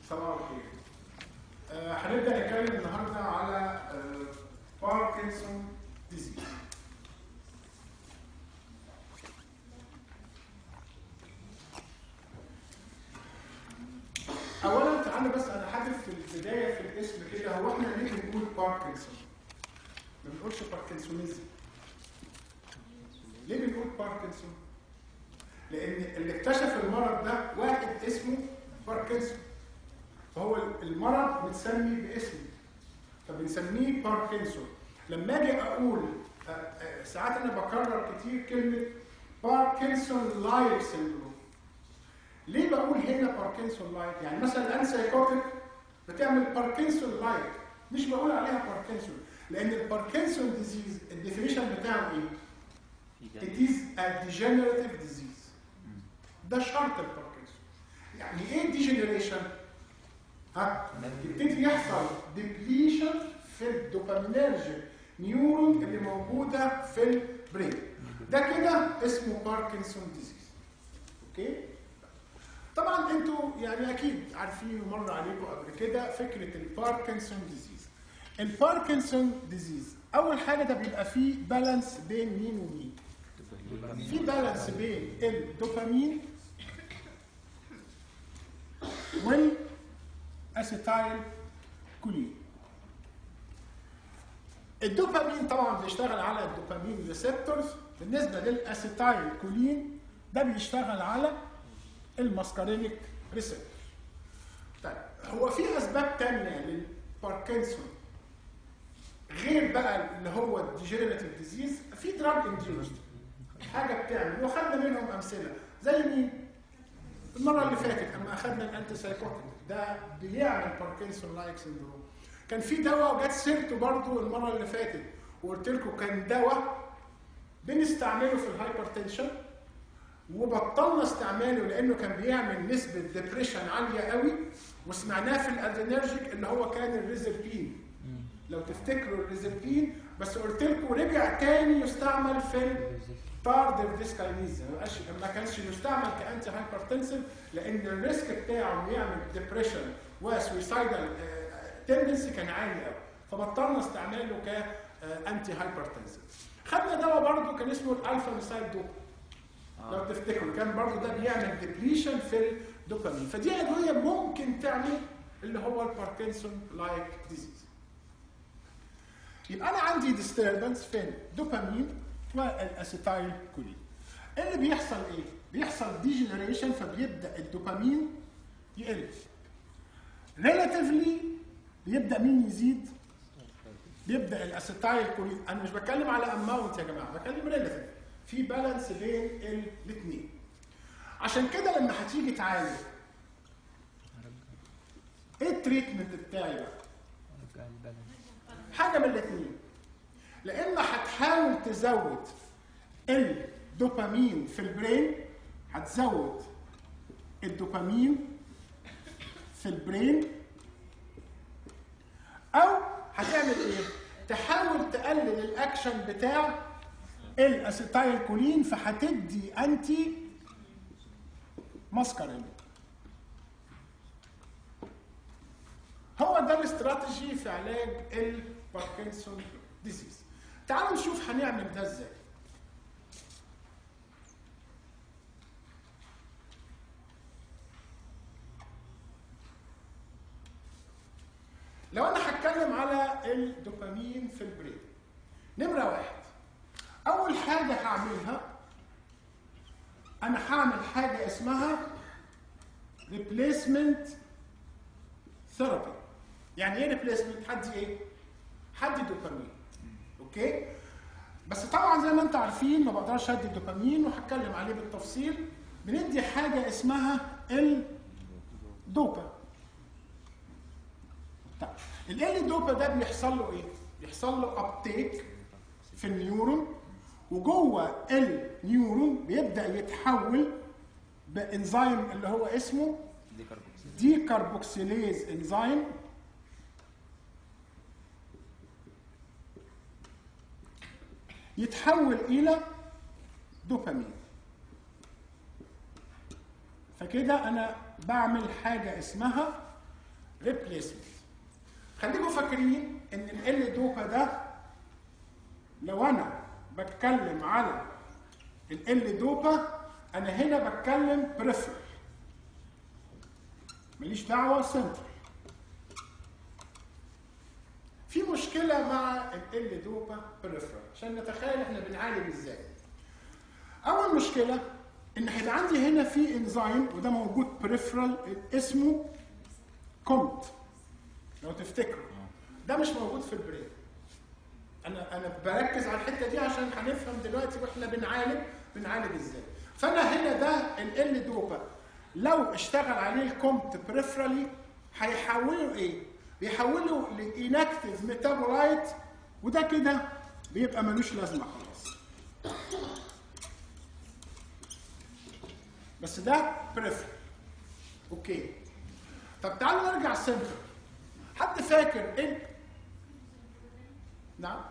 صباح الخير. آه، هنبدا نتكلم النهارده على باركنسون ديزيز. اولا تعالى بس انا حادث في البدايه في الاسم كده هو احنا ليه بنقول باركنسون؟ ما بنقولش باركنسونيزم. ليه بنقول باركنسون؟ لان اللي اكتشف المرض ده واحد اسمه باركنسون. فهو المرض متسمي باسمه فبنسميه باركنسون لما اجي اقول آه، آه، ساعات انا بكرر كتير كلمه باركنسون لايك سيندروم ليه بقول هنا باركنسون لايك يعني مثلا الانسايكوتيك بتعمل باركنسون لايك مش بقول عليها باركنسون لان الباركنسون ديزيز الديفينيشن بتاعه ايه It is a degenerative disease ده شرط الباركنسون يعني ايه ديجنريشن ها يبتدي يحصل ديبليشن في الدوبامينرجيك نيورون اللي موجوده في البرين ده كده اسمه باركنسون ديزيز اوكي طبعا انتوا يعني اكيد عارفين ومر عليكم قبل كده فكره الباركنسون ديزيز الباركنسون ديزيز اول حاجه ده بيبقى فيه بالانس بين مين ومين في بالانس بين الدوبامين والاسيتايل كولين الدوبامين طبعا بيشتغل على الدوبامين ريسبتورز بالنسبه للاسيتايل كولين ده بيشتغل على الماسكارينيك ريسبتور طيب هو في اسباب تانية للباركنسون غير بقى اللي هو الديجنريتيف ديزيز في دراج انديوست حاجه بتعمل وخدنا منهم امثله زي مين؟ المره اللي فاتت اما اخذنا الانتي سايكوتيك ده بيعمل باركنسون لايك سندروم كان في دواء جت سيرته برضو المره اللي فاتت وقلت لكم كان دواء بنستعمله في الهايبرتنشن وبطلنا استعماله لانه كان بيعمل نسبه ديبريشن عاليه قوي وسمعناه في الادرينرجيك اللي هو كان الريزربين لو تفتكروا الريزربين بس قلت لكم رجع تاني يستعمل في التاردر ديسكاينيزا ما بقاش ما كانش يستعمل كانتي هايبرتنسيف لان الريسك بتاعه انه يعمل ديبريشن وسويسايدال تندنسي كان عالي قوي فبطلنا استعماله كانتي هايبرتنسيف خدنا دواء برضه كان اسمه الالفا ميثايل دوبا لو تفتكروا كان برضه ده بيعمل ديبليشن في الدوبامين فدي ادويه ممكن تعمل اللي هو الباركنسون لايك ديزيز يبقى انا عندي ديستربنس في الدوبامين والاسيتايل كولين اللي بيحصل ايه بيحصل ديجنريشن فبيبدا الدوبامين يقل ريلاتيفلي بيبدا مين يزيد بيبدا الاسيتايل كولين انا مش بتكلم على اماونت يا جماعه بتكلم ريلاتيف في بالانس بين الاثنين عشان كده لما هتيجي تعالج ايه التريتمنت بتاعي بقى حاجه من الاثنين لا اما هتحاول تزود الدوبامين في البرين هتزود الدوبامين في البرين او هتعمل ايه تحاول تقلل الاكشن بتاع الاسيتايل كولين فهتدي انتي ماسكارين هو ده الاستراتيجي في علاج الباركنسون ديزيز تعالوا نشوف هنعمل ده ازاي لو انا هتكلم على الدوبامين في البرين نمره واحد اول حاجه هعملها انا هعمل حاجه اسمها ريبليسمنت ثيرابي يعني ايه ريبليسمنت حد ايه حد دوبامين اوكي بس طبعا زي ما انتم عارفين ما بقدرش ادي الدوبامين وهتكلم عليه بالتفصيل بندي حاجه اسمها الدوبا طيب ال دوبا ده بيحصل له ايه بيحصل له ابتيك في النيورون وجوه النيورون بيبدا يتحول بانزيم اللي هو اسمه دي كاربوكسيليز انزيم يتحول الى دوبامين فكده انا بعمل حاجه اسمها ريبليسمنت خليكم فاكرين ان ال دوبا ده لو انا بتكلم على ال دوبا انا هنا بتكلم بريفر ماليش دعوه سنتر في مشكله مع ال دوبا بريفر عشان نتخيل احنا بنعالج ازاي اول مشكله ان هيبقى عندي هنا في انزيم وده موجود بريفرال اسمه كومت لو تفتكروا ده مش موجود في البرين انا انا بركز على الحته دي عشان هنفهم دلوقتي واحنا بنعالج بنعالج ازاي فانا هنا ده ال دوبا لو اشتغل عليه الكومت بريفرالي هيحوله ايه بيحوله لانكتيف ميتابولايت وده كده بيبقى ملوش لازمه خلاص بس ده بريفر اوكي طب تعالوا نرجع سنتر حد فاكر ايه نعم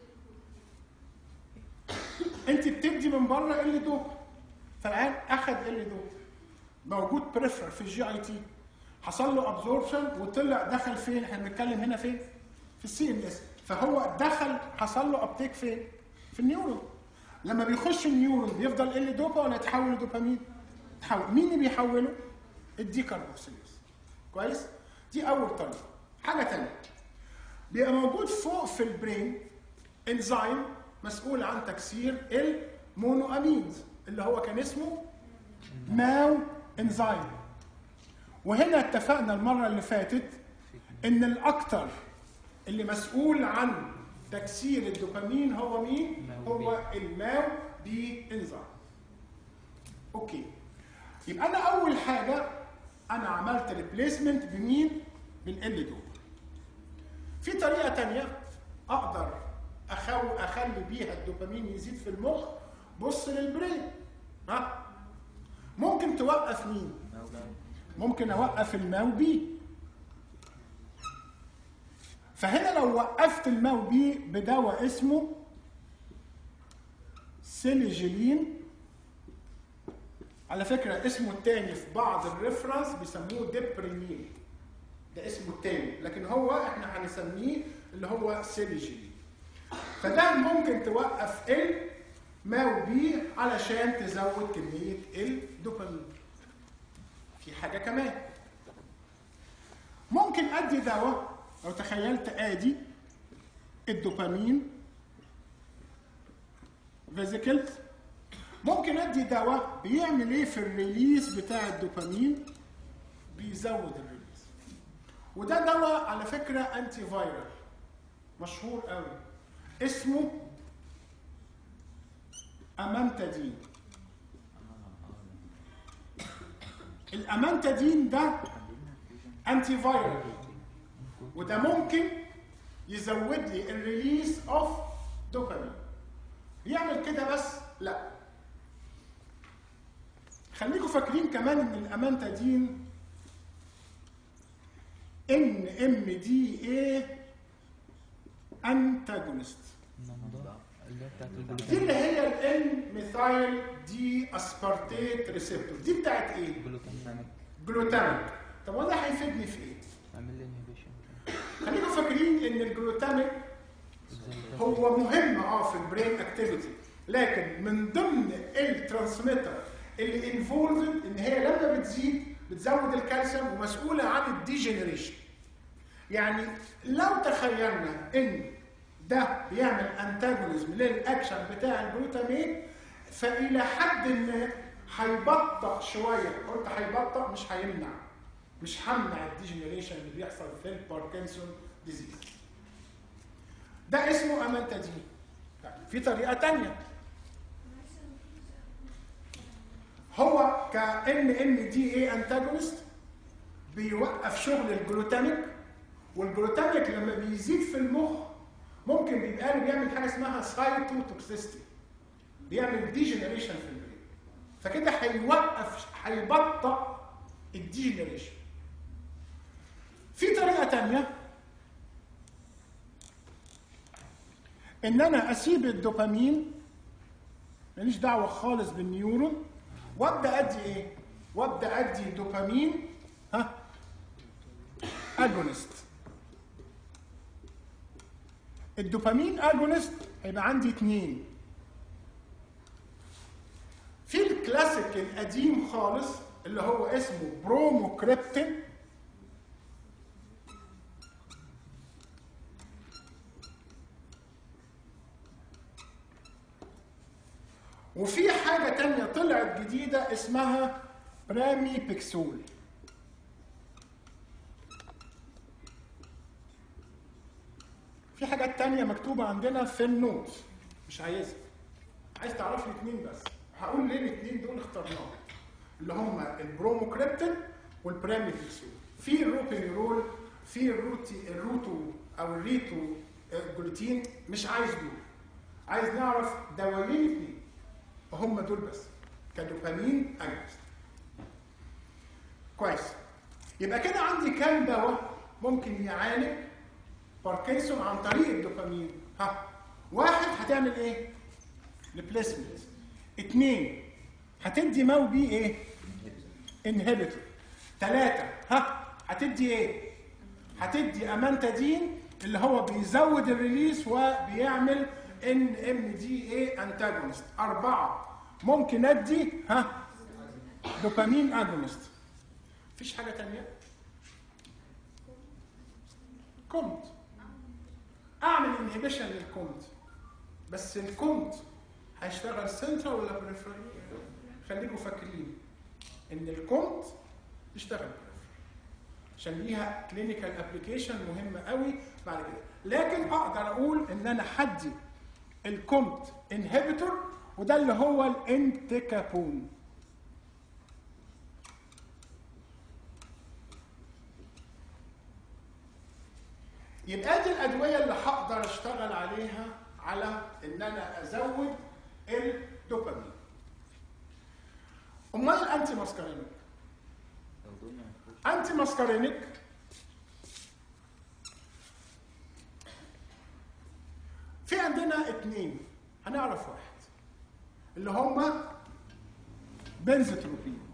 انت بتدي من بره ال دوب فالعيان اخذ ال دوب موجود بريفر في الجي اي تي حصل له ابزوربشن وطلع دخل فين احنا بنتكلم هنا فين في السي ان اس فهو دخل حصل له ابتيك فين في النيورون لما بيخش النيورون بيفضل ال دوبا ولا يتحول لدوبامين تحول مين اللي بيحوله الديكاربوكسيليز كويس دي اول طريقه حاجه ثانيه بيبقى موجود فوق في البرين انزيم مسؤول عن تكسير المونو امينز اللي هو كان اسمه ماو انزيم وهنا اتفقنا المره اللي فاتت ان الاكثر اللي مسؤول عن تكسير الدوبامين هو مين هو الماو بي انزيم اوكي يبقى انا اول حاجه انا عملت ريبليسمنت بمين بالال دوب في طريقه تانية اقدر أخو اخلي بيها الدوبامين يزيد في المخ بص للبرين ها ممكن توقف مين ممكن اوقف الماو بي فهنا لو وقفت الماو بي بدواء اسمه سيليجيلين على فكرة اسمه التاني في بعض الريفرنس بيسموه ديبريمين ده اسمه التاني لكن هو احنا هنسميه اللي هو سيليجيلين فده ممكن توقف ال ماو بي علشان تزود كمية الدوبامين في حاجة كمان ممكن ادي دواء لو تخيلت ادي الدوبامين فيزيكلز ممكن ادي دواء بيعمل ايه في الريليز بتاع الدوبامين بيزود الريليز وده دواء على فكره انتي فايرال مشهور قوي اسمه امانتادين الامانتادين ده انتي فايرال وده ممكن يزود لي الريليز اوف دوبامين بيعمل كده بس لا خليكم فاكرين كمان ان الامانتادين ان ام دي اي انتاجونست اللي هي بتاعت دي اللي هي الان ميثايل دي اسبارتيت ريسبتور دي بتاعت ايه؟ الجلوتاميك جلوتاميك طب وده هيفيدني في ايه؟ عامل لي انهبيشن خليكم فاكرين ان الجلوتاميك هو مهم اه في البرين اكتيفيتي لكن من ضمن الترانسميتر اللي انفولفد ان هي لما بتزيد بتزود الكالسيوم ومسؤوله عن الديجنريشن يعني لو تخيلنا ان ده بيعمل انتاجونيزم للاكشن بتاع الجلوتامين فالى حد ما هيبطأ شويه قلت هيبطأ مش هيمنع مش همنع الديجنريشن اللي بيحصل في الباركنسون ديزيز ده اسمه امانتادين طيب، في طريقه تانية هو ك ان ام دي اي انتاجونست بيوقف شغل الجلوتاميك والجلوتاميك لما بيزيد في المخ ممكن بيبقى له بيعمل حاجه اسمها سايتوتوكسيستي بيعمل ديجنريشن في البرين فكده هيوقف هيبطأ الديجنريشن في طريقه تانية ان انا اسيب الدوبامين ماليش دعوه خالص بالنيورون وابدا ادي ايه؟ وابدا ادي دوبامين ها؟ ادي اجونست الدوبامين اجونست هيبقى عندي اتنين في الكلاسيك القديم خالص اللي هو اسمه بروموكريبتين وفي حاجة تانية طلعت جديدة اسمها برامي بيكسول في حاجات تانية مكتوبة عندنا في النوت مش عايزها عايز تعرف لي اتنين بس هقول ليه الاتنين دول اخترناهم اللي هم البروموكريبتين والبرامي بيكسول في الروبينيرول في الروتي الروتو او الريتو جلوتين مش عايز دول عايز نعرف دوايين اتنين وهم دول بس كدوبامين اجونست كويس يبقى كده عندي كام دواء ممكن يعالج باركنسون عن طريق الدوبامين ها واحد هتعمل ايه ريبليسمنت اثنين هتدي مو بي ايه انهبيتور ثلاثة ها هتدي ايه هتدي امانتادين اللي هو بيزود الريليس وبيعمل ان ام دي اي انتاجونست اربعة ممكن ادي ها دوبامين اجونست مفيش حاجة تانية كومت اعمل انهبيشن للكومت بس الكومت هيشتغل سنترال ولا بريفرال خليكم فاكرين ان الكومت يشتغل بريفرال عشان ليها كلينيكال ابلكيشن مهمه قوي بعد كده لكن اقدر اقول ان انا حدي الكومت انهبيتور وده اللي هو الانتكابون يبقى دي الادويه اللي هقدر اشتغل عليها على ان انا ازود الدوبامين امال الانتي ماسكارينيك انتي ماسكارينيك في عندنا اتنين هنعرف واحد اللي هما بنزوتروبين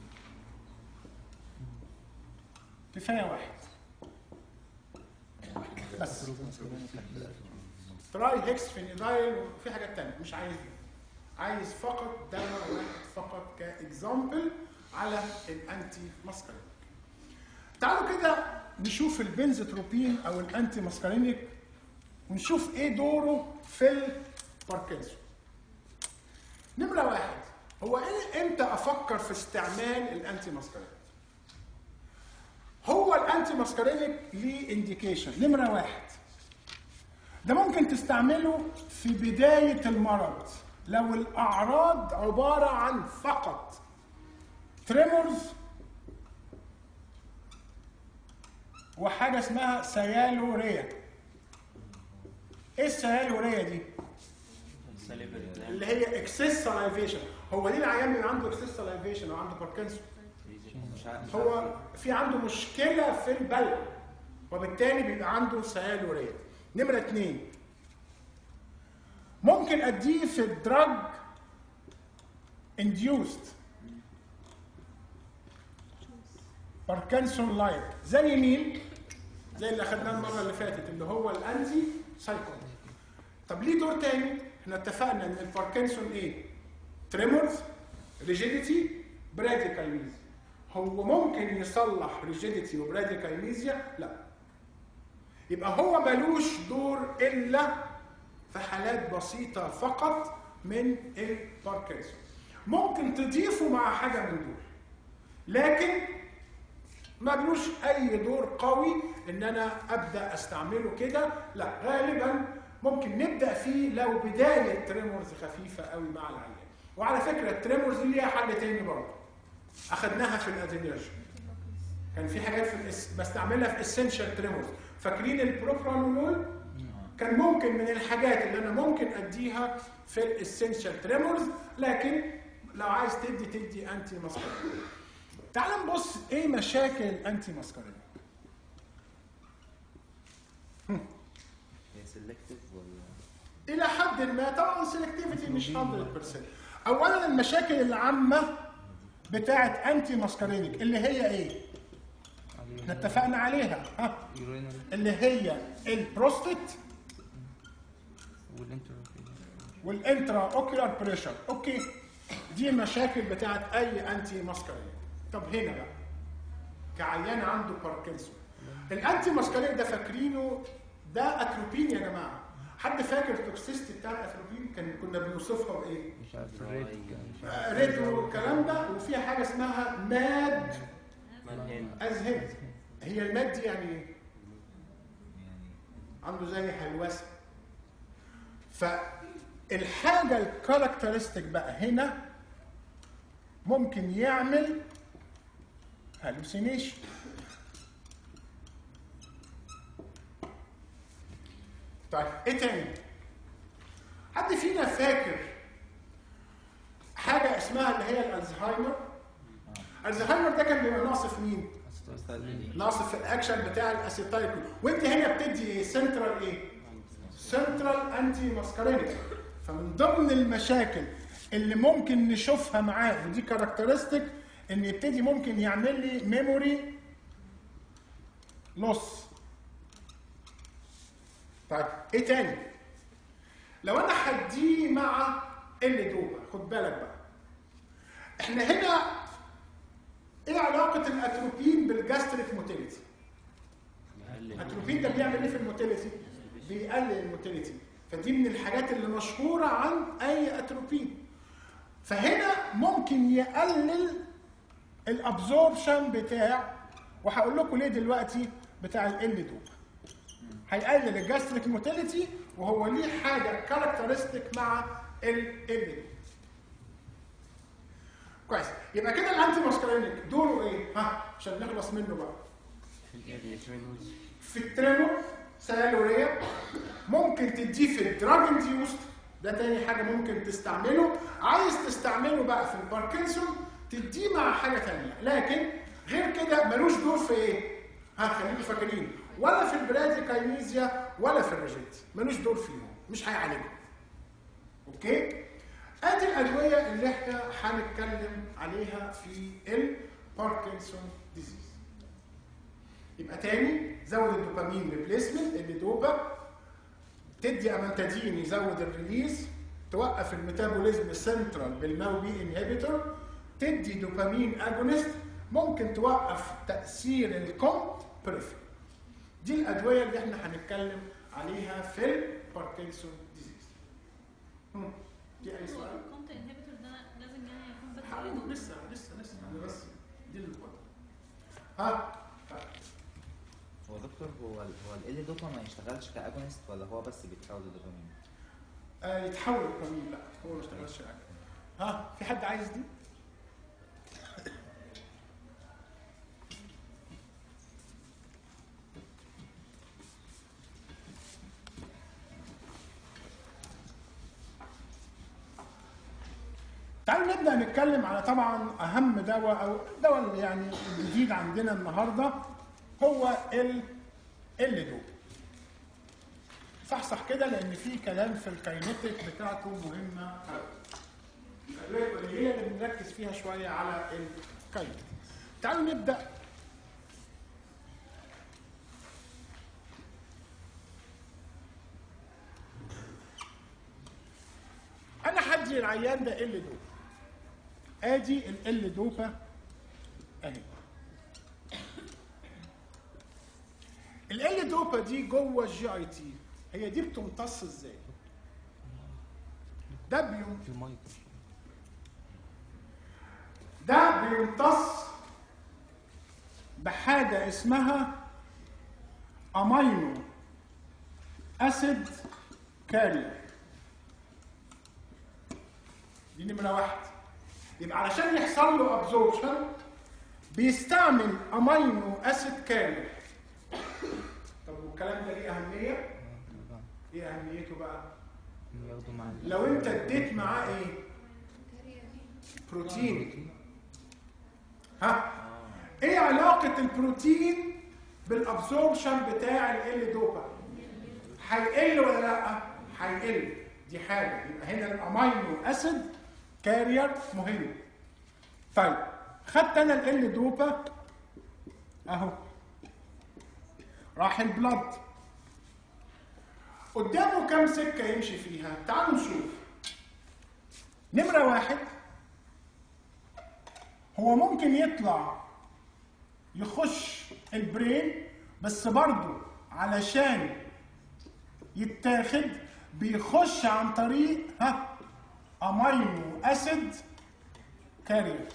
كفايه واحد بس تراي هيكس فينيدايل وفي حاجات تانية مش عايز دي. عايز فقط دواء واحد فقط كاكزامبل على الانتي ماسكارينيك تعالوا كده نشوف البنزوتروبين او الانتي ماسكارينيك ونشوف ايه دوره في الباركنسون نمره واحد هو ايه امتى افكر في استعمال الانتي ماسكارينيك هو الانتي ماسكارينيك ليه انديكيشن نمره واحد ده ممكن تستعمله في بدايه المرض لو الاعراض عباره عن فقط تريمورز وحاجه اسمها سيالوريا ايه السيالوريا دي اللي هي اكسس سلايفيشن هو ليه العيان من عنده اكسس سلايفيشن او عنده باركنسون هو في عنده مشكله في البلع وبالتالي بيبقى عنده سيالوريا نمره اثنين ممكن اديه في الدراج انديوست باركنسون لايك زي مين؟ زي اللي اخدناه المره اللي فاتت اللي هو الانتي سايكون طب ليه دور تاني؟ احنا اتفقنا ان الباركنسون ايه؟ تريمورز ريجيديتي براديكالميزيا هو ممكن يصلح ريجيديتي وبراديكالميزيا؟ لا يبقى هو ملوش دور الا في حالات بسيطه فقط من الباركنسون ممكن تضيفه مع حاجه من دول لكن ملوش اي دور قوي ان انا ابدا استعمله كده لا غالبا ممكن نبدا فيه لو بدايه تريمورز خفيفه قوي مع العيان وعلى فكره التريمورز دي ليها حل تاني برضه اخدناها في الادينيرجن كان في حاجات في الإس... بستعملها في اسينشال تريمورز فاكرين البروبرانولول كان ممكن من الحاجات اللي انا ممكن اديها في الاسينشال تريمورز لكن لو عايز تدي تدي انتي ماسكارينيك تعال نبص ايه مشاكل الانتي ماسكارينيك هي سيلكتيف ولا الى حد ما طبعا سيلكتيفيتي مش 100% اولا المشاكل العامه بتاعه انتي ماسكارينيك اللي هي ايه احنا اتفقنا عليها ها يورينال اللي هي البروستيت والانترافيجن والانترا اوكيولار بريشر اوكي دي المشاكل بتاعت اي انتي ماسكارين طب هنا بقى كعيان عنده باركنسون الانتي ماسكارين ده فاكرينه ده اتروبين يا جماعه حد فاكر التوكسيستي بتاع الاتروبين كان كنا بنوصفها بايه؟ مش عارف الريت كان مش عارف آه، ريد والكلام ده وفيها حاجه اسمها ماد ازهد هي الماد دي يعني ايه؟ عنده زي هلوسه فالحاجه الكاركترستيك بقى هنا ممكن يعمل هالوسينيشن طيب ايه تاني؟ حد فينا فاكر حاجه اسمها اللي هي الالزهايمر؟ الزهايمر ده كان بيبقى ناقص في مين؟ ناقص في الاكشن بتاع الاسيتايكول وانت هنا بتدي سنترال ايه؟ سنترال انتي ماسكارينيك فمن ضمن المشاكل اللي ممكن نشوفها معاه ودي كاركترستيك ان يبتدي ممكن يعمل لي ميموري لوس طيب ايه تاني؟ لو انا هديه مع اللي دوبا خد بالك بقى احنا هنا ايه علاقه الاتروبين بالجاستريك موتيليتي؟ الاتروبين ده بيعمل ايه في الموتيليتي؟ بيقلل الموتيليتي فدي من الحاجات اللي مشهوره عن اي اتروبين فهنا ممكن يقلل الابزوربشن بتاع وهقول لكم ليه دلوقتي بتاع ال دوبا هيقلل الجاستريك موتيليتي وهو ليه حاجه كاركترستيك مع ال ال كويس يبقى كده الانتي ماسكرينيك دوره ايه؟ ها عشان نخلص منه بقى في التريمور سيالوريا ممكن تديه في الدراج انديوست ده تاني حاجه ممكن تستعمله عايز تستعمله بقى في الباركنسون تديه مع حاجه تانية لكن غير كده ملوش دور في ايه؟ ها خليكم فاكرين ولا في البراديكاينيزيا ولا في الريجيت ملوش دور فيهم مش هيعالجهم اوكي؟ ادي الادويه اللي احنا هنتكلم عليها في الباركنسون ديزيز يبقى تاني زود الدوبامين ريبليسمنت اللي دوبا تدي امانتادين يزود الريليز توقف الميتابوليزم السنترال بالماو بي انهبيتور تدي دوبامين اجونست ممكن توقف تاثير الكومت بريفري دي الادويه اللي احنا هنتكلم عليها في الباركنسون ديزيز هم، دي اي سؤال الكونت انهبيتور ده لازم يعني يكون بس هقول لسه لسه لسه انا بس دي النقطه ها هو دكتور هو ال هو ال دوبا ما يشتغلش كاجونست ولا هو بس بيتحول لدوبامين؟ آه يتحول الدوبامين لا هو ما اشتغلش حاجه ها في حد عايز دي تعالوا نبدا نتكلم على طبعا اهم دواء او الدواء اللي يعني الجديد عندنا النهارده هو ال ال دوب صح صح كده لان في كلام في الكاينيتيك بتاعته مهمه قوي اللي هي اللي بنركز فيها شويه على الكاينيتيك تعالوا نبدا انا هدي العيان ده ال دوب ادي ال دوبا اهي ال دوبا دي جوه الجي اي تي هي دي بتمتص ازاي؟ ده بيم في المايك ده بيمتص بحاجه اسمها امينو اسيد كارير دي نمره واحد يبقى علشان يحصل له ابزوربشن بيستعمل امينو اسيد كارير طب والكلام ده ليه اهميه؟ ايه اهميته بقى؟ ياخدوا مع ال- لو انت اديت معاه ايه؟ بروتين ها؟ ايه علاقة البروتين بالابزوربشن بتاع ال دوبا؟ هيقل ولا لا؟ هيقل دي حاجة يبقى هنا الامينو اسيد كارير مهم طيب خدت انا ال دوبا اهو راح البلد قدامه كام سكه يمشي فيها تعالوا نشوف نمره واحد هو ممكن يطلع يخش البرين بس برضه علشان يتاخد بيخش عن طريق ها امينو اسيد كاريرز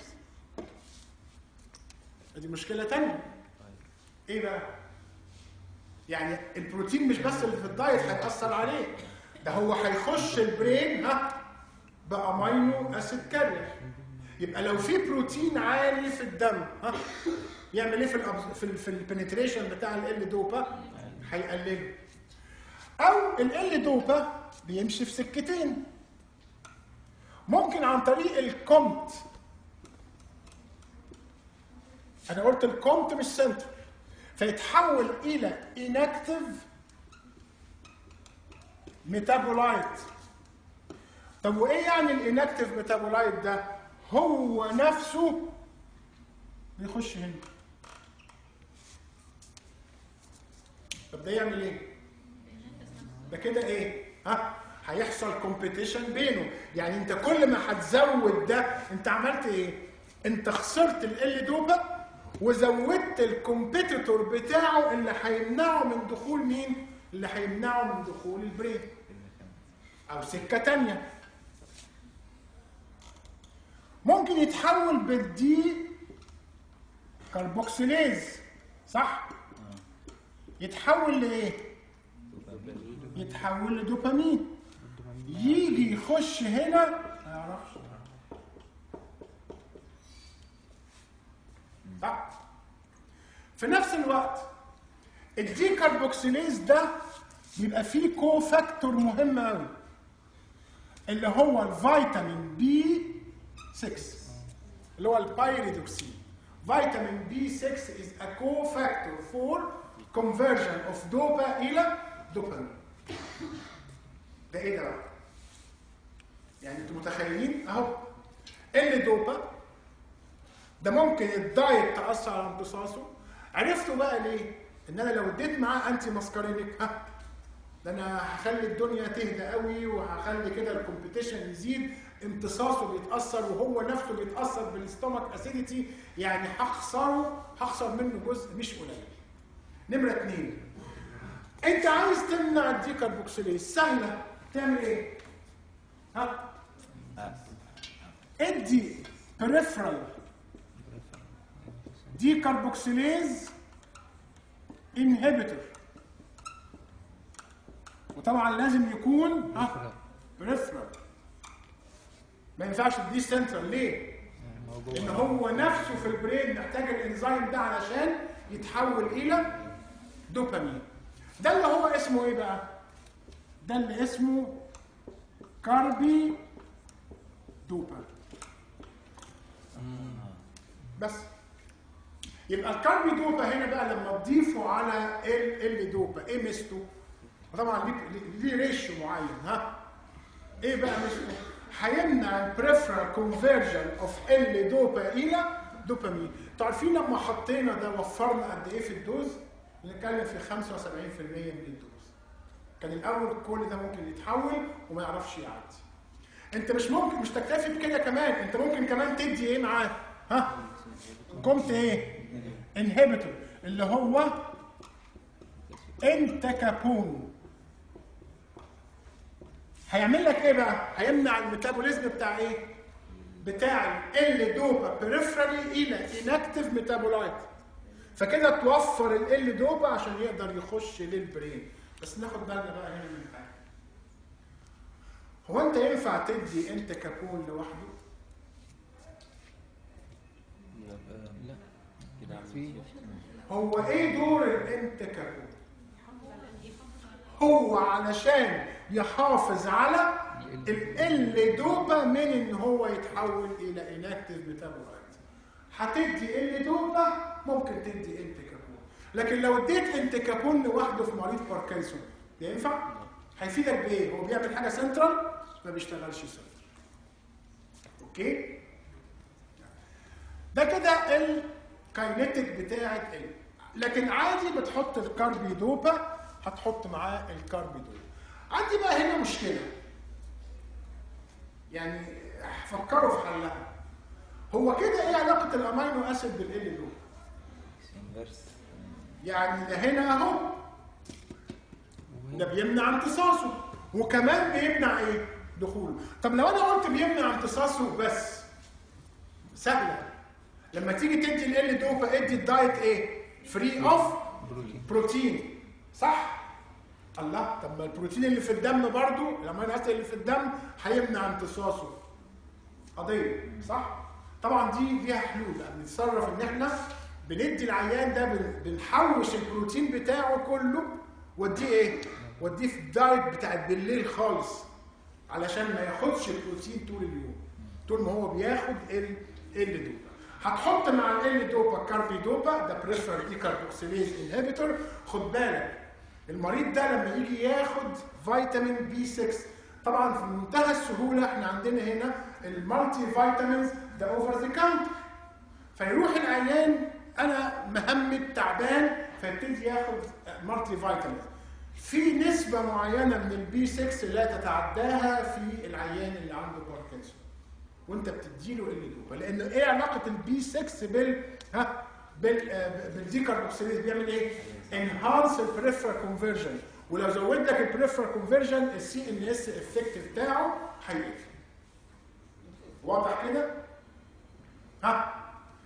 دي مشكله تانية ايه بقى يعني البروتين مش بس اللي في الدايت هيأثر عليه ده هو هيخش البرين ها بامينو اسيد كارير يبقى لو في بروتين عالي في الدم ها يعمل ايه في ال في ال في البنتريشن بتاع ال دوبا هيقلله او ال دوبا بيمشي في سكتين ممكن عن طريق الكومت انا قلت الكومت مش سنتر فيتحول الى inactive ميتابولايت طب وايه يعني الانكتيف ميتابولايت ده هو نفسه بيخش هنا طب ده يعمل ايه ده كده ايه ها هيحصل كومبيتيشن بينه يعني انت كل ما هتزود ده انت عملت ايه انت خسرت ال دوبا وزودت الكومبيتيتور بتاعه اللي هيمنعه من دخول مين اللي هيمنعه من دخول البرين او سكه تانية ممكن يتحول بالدي كربوكسيليز صح يتحول لايه يتحول لدوبامين يجي يخش هنا ما يعرفش صح في نفس الوقت الدي كربوكسيليز ده بيبقى فيه كو فاكتور مهم قوي اللي هو الفيتامين بي 6 اللي هو البايريدوكسين فيتامين بي 6 is a cofactor for conversion of دوبا الى دوبامين ده ايه ده بقى؟ يعني انتوا متخيلين اهو ال دوبا ده ممكن الدايت تاثر على امتصاصه عرفتوا بقى ليه؟ ان انا لو اديت معاه انتي ماسكارينيك ها ده انا هخلي الدنيا تهدى قوي وهخلي كده الكومبيتيشن يزيد امتصاصه بيتاثر وهو نفسه بيتاثر بالاستومك اسيديتي يعني هخسره هخسر منه جزء مش قليل. نمره اثنين انت عايز تمنع الديكربوكسيليز سهله تعمل ايه؟ ها؟ ادي بريفرال ديكربوكسيليز انهبيتور وطبعا لازم يكون ها بريفرال ما ينفعش تديه سنترال ليه؟ لان هو نفسه في البرين محتاج الانزيم ده علشان يتحول الى دوبامين ده اللي هو اسمه ايه بقى؟ ده اللي اسمه كاربي دوبا بس يبقى الكاربي دوبا هنا بقى لما تضيفه على ال ال دوبا ايه ميزته؟ طبعا ليه ليه ريشيو معين ها؟ ايه بقى ميزته؟ هيمنع البريفرال كونفرجن اوف ال دوبا الى دوبامين انتوا عارفين لما حطينا ده وفرنا قد ايه في الدوز؟ بنتكلم في 75% من الدوز كان الاول كل ده ممكن يتحول وما يعرفش يعدي انت مش ممكن مش تكتفي بكده كمان انت ممكن كمان تدي ايه معاه ها قمت ايه انهبيتور اللي هو انتكابون هيعمل لك ايه بقى هيمنع الميتابوليزم بتاع ايه بتاع ال دوبا بريفرالي الى انكتيف ميتابولايت فكده توفر ال دوبا عشان يقدر يخش للبرين بس ناخد بالنا بقى هنا من حاجه هو انت ينفع تدي انت كابون لوحده لا كده عامل في هو ايه دور الانت كابون هو علشان يحافظ على ال دوبا من ان هو يتحول الى انكتيف ميتابولايت هتدي ال دوبا ممكن تدي انت كابون لكن لو اديت انت كابون لوحده في مريض باركنسون ده ينفع هيفيدك بايه هو بيعمل حاجه سنترال ما بيشتغلش سنترال اوكي ده كده الكاينيتيك بتاعت ال لكن عادي بتحط الكاربيدوبا هتحط معاه الكاربيدوبا عندي بقى هنا مشكله يعني فكروا في حلها هو كده ايه علاقه الامينو اسيد بالال دوبا انفرس يعني ده هنا اهو ده بيمنع امتصاصه وكمان بيمنع ايه دخوله طب لو انا قلت بيمنع امتصاصه بس سهله لما تيجي تدي ال دوبا ادي الدايت ايه فري اوف بروتين بروتين صح الله طب ما البروتين اللي في الدم برضو الامينو اسيد اللي في الدم هيمنع امتصاصه قضيه صح طبعا دي ليها حلول بقى بنتصرف ان احنا بندي العيان ده بن- بنحوش البروتين بتاعه كله وديه ايه وديه في الدايت بتاعت بالليل خالص علشان ما ياخدش البروتين طول اليوم طول ما هو بياخد ال ال دوبا هتحط مع ال دوبا كاربيدوبا ده بريفر دي كاربوكسيليز انهبيتور خد بالك المريض ده لما يجي ياخد فيتامين بي 6 طبعا في منتهى السهوله احنا عندنا هنا المالتي فيتامينز ده اوفر ذا كاونتر فيروح العيان انا مهمد تعبان فيبتدي ياخد مالتي فيتامين في نسبة معينة من البي 6 لا تتعداها في العيان اللي عنده باركنسون وانت بتديله ال دوبا لان ايه علاقة البي 6 بال ها بال آه، بالديكاربوكسيليز بيعمل ايه؟ انهانس البريفرال كونفرجن ولو زود لك البريفرال كونفرجن السي ان اس افكت بتاعه هيقل واضح كده؟ ها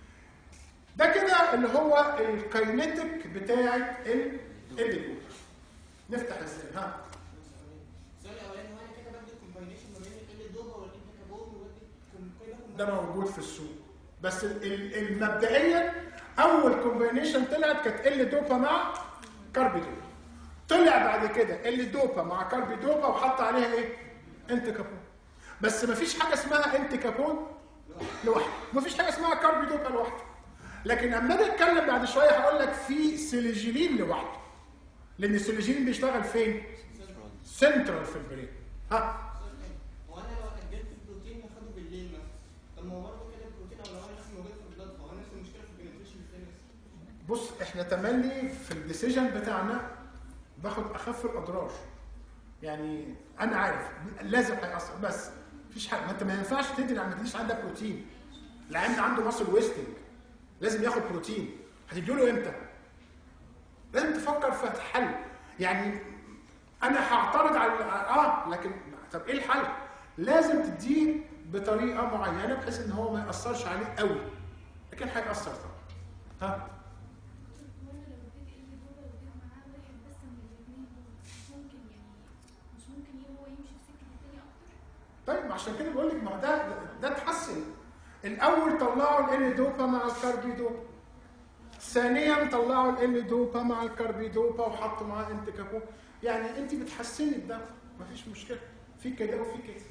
ده كده اللي هو الكاينيتيك بتاعت ال ال نفتح ازاي ها السؤال الاولاني هو انا كده بدي كومباينيشن ما بين ال دوبا والانتكابون وبدي كوم- كده ده موجود في السوق بس ال- ال- المبدئيا اول كومبينيشن طلعت كانت ال دوبا مع كاربي دوبا طلع بعد كده ال دوبا مع كاربي دوبا وحط عليها ايه انت كابون بس مفيش حاجه اسمها انت كابون لوحده مفيش حاجه اسمها كاربي دوبا لوحده لكن اما اجي اتكلم بعد شويه هقول لك في سيليجيلين لوحده لان السيليجيلين بيشتغل فين سنترال في البرين ها هو انا لو اجلت البروتين هاخده بالليل مثلا طب ما هو برضه كده البروتين او لو انا لسه موجود في البلاد فهو نفس المشكله في البنتريشن ازاي بص احنا تملي في الديسيجن بتاعنا باخد اخف الاضرار يعني انا عارف لازم هيأثر بس مفيش حاجه ما انت ما ينفعش تدي ما تديش عندك بروتين العيان ده عنده ماسل ويستنج لازم ياخد بروتين هتديله امتى؟ لازم تفكر في الحل يعني انا هعترض على اه لكن طب ايه الحل؟ لازم تديه بطريقه معينه بحيث ان هو ما ياثرش عليه قوي لكن هيأثر طبعا ها وانا لو اديت ال دوبا واديت معاه واحد بس من الاثنين دول مش ممكن يعني مش ممكن هو يمشي في سكه التاني اكتر طيب ما عشان كده بقول لك ما هو ده ده اتحسن الاول طلعوا ال دوبا مع الكاربي دوبا ثانيا طلعوا ال دوبا مع الكاربي دوبا وحطوا معاه انت كابو يعني انت بتحسني بده مفيش مشكله في كده وفي كده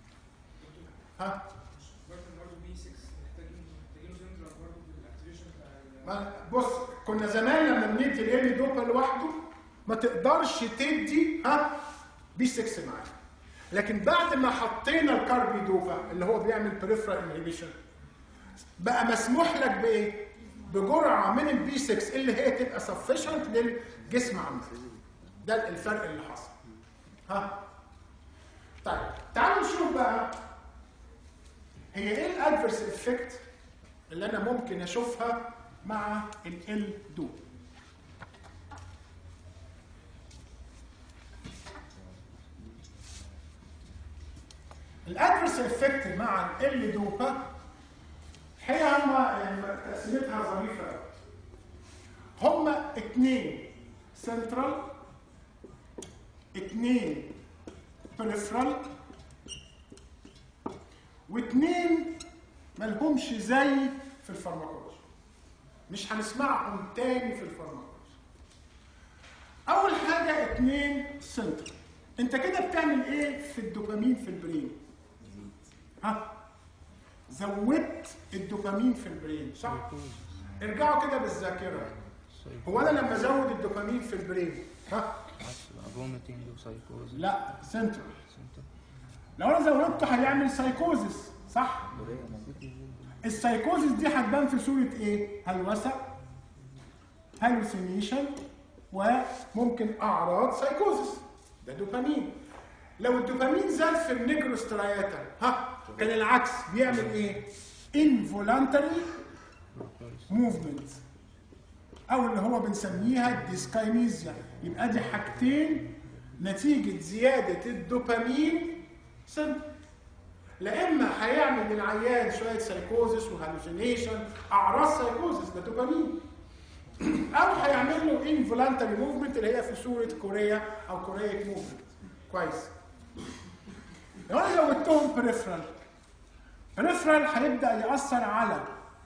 ها برضه برضه بي 6 محتاجين محتاجين سنترال برضه في الاكتيفيشن بتاع ال- ما بص كنا زمان لما بندي ال دوبا لوحده ما تقدرش تدي ها بي 6 معاه لكن بعد ما حطينا الكاربي دوبا اللي هو بيعمل بريفرال انهبيشن بقى مسموح لك بايه؟ بجرعه من البي 6 اللي هي تبقى سفشنت للجسم عندك. ده الفرق اللي حصل. ها؟ طيب تعالوا نشوف بقى هي ايه الادفرس افكت اللي انا ممكن اشوفها مع ال دو الادفرس افكت مع ال دوبا هي هما يعني تقسيمتها ظريفه قوي هما اتنين سنترال اتنين بريفرال واتنين ملهمش زي في الفارماكولوجي مش هنسمعهم تاني في الفارماكولوجي اول حاجه اتنين سنترال انت كده بتعمل ايه في الدوبامين في البرين ها زودت الدوبامين في البرين صح ارجعوا كده بالذاكره هو انا لما ازود الدوبامين في البرين ها فوميتنج وسايكوز لا سنترال لو انا زودته هيعمل سايكوزس صح السايكوزس دي هتبان في صوره ايه هلوسه هالوسينيشن وممكن اعراض سايكوزس ده دوبامين لو الدوبامين زاد في النيجروستراياتا ها كان العكس بيعمل ايه involuntary movement او اللي هو بنسميها الديسكاينيزيا يبقى دي حاجتين نتيجة زيادة الدوبامين سن لا اما هيعمل للعيان شوية سايكوزس وهالوسينيشن اعراض سايكوزس ده دوبامين او هيعمل له involuntary movement اللي هي في صورة كوريا او كوريا موفمنت كويس لو انا زودتهم بريفرال بريفرال هيبدا ياثر على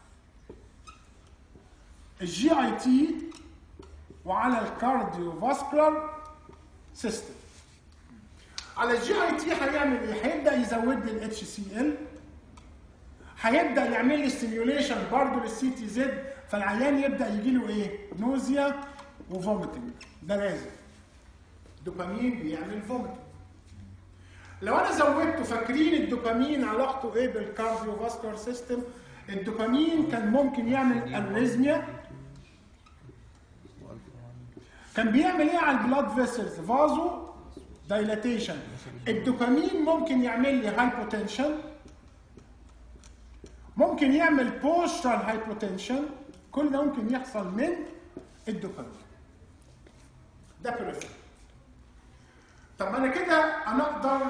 الجي اي تي وعلى الكارديو فاسكولار سيستم على الجي اي تي هيعمل ايه؟ هيبدا يزود لي الاتش سي ال هيبدا يعمل لي ستيميوليشن برضه للسي تي زد فالعيان يبدا يجي له ايه؟ نوزيا وفوميتنج ده لازم دوبامين بيعمل فوميتنج لو انا زودته فاكرين الدوبامين علاقته ايه بالكارديو فاسكولار سيستم الدوبامين كان ممكن يعمل اريزميا كان بيعمل ايه على البلاد فيسلز فازو دايلاتيشن الدوبامين ممكن يعمل لي هايبوتنشن ممكن يعمل بوسترال هايبوتنشن كل ده ممكن يحصل من الدوبامين ده بريفير طب ما انا كده انا اقدر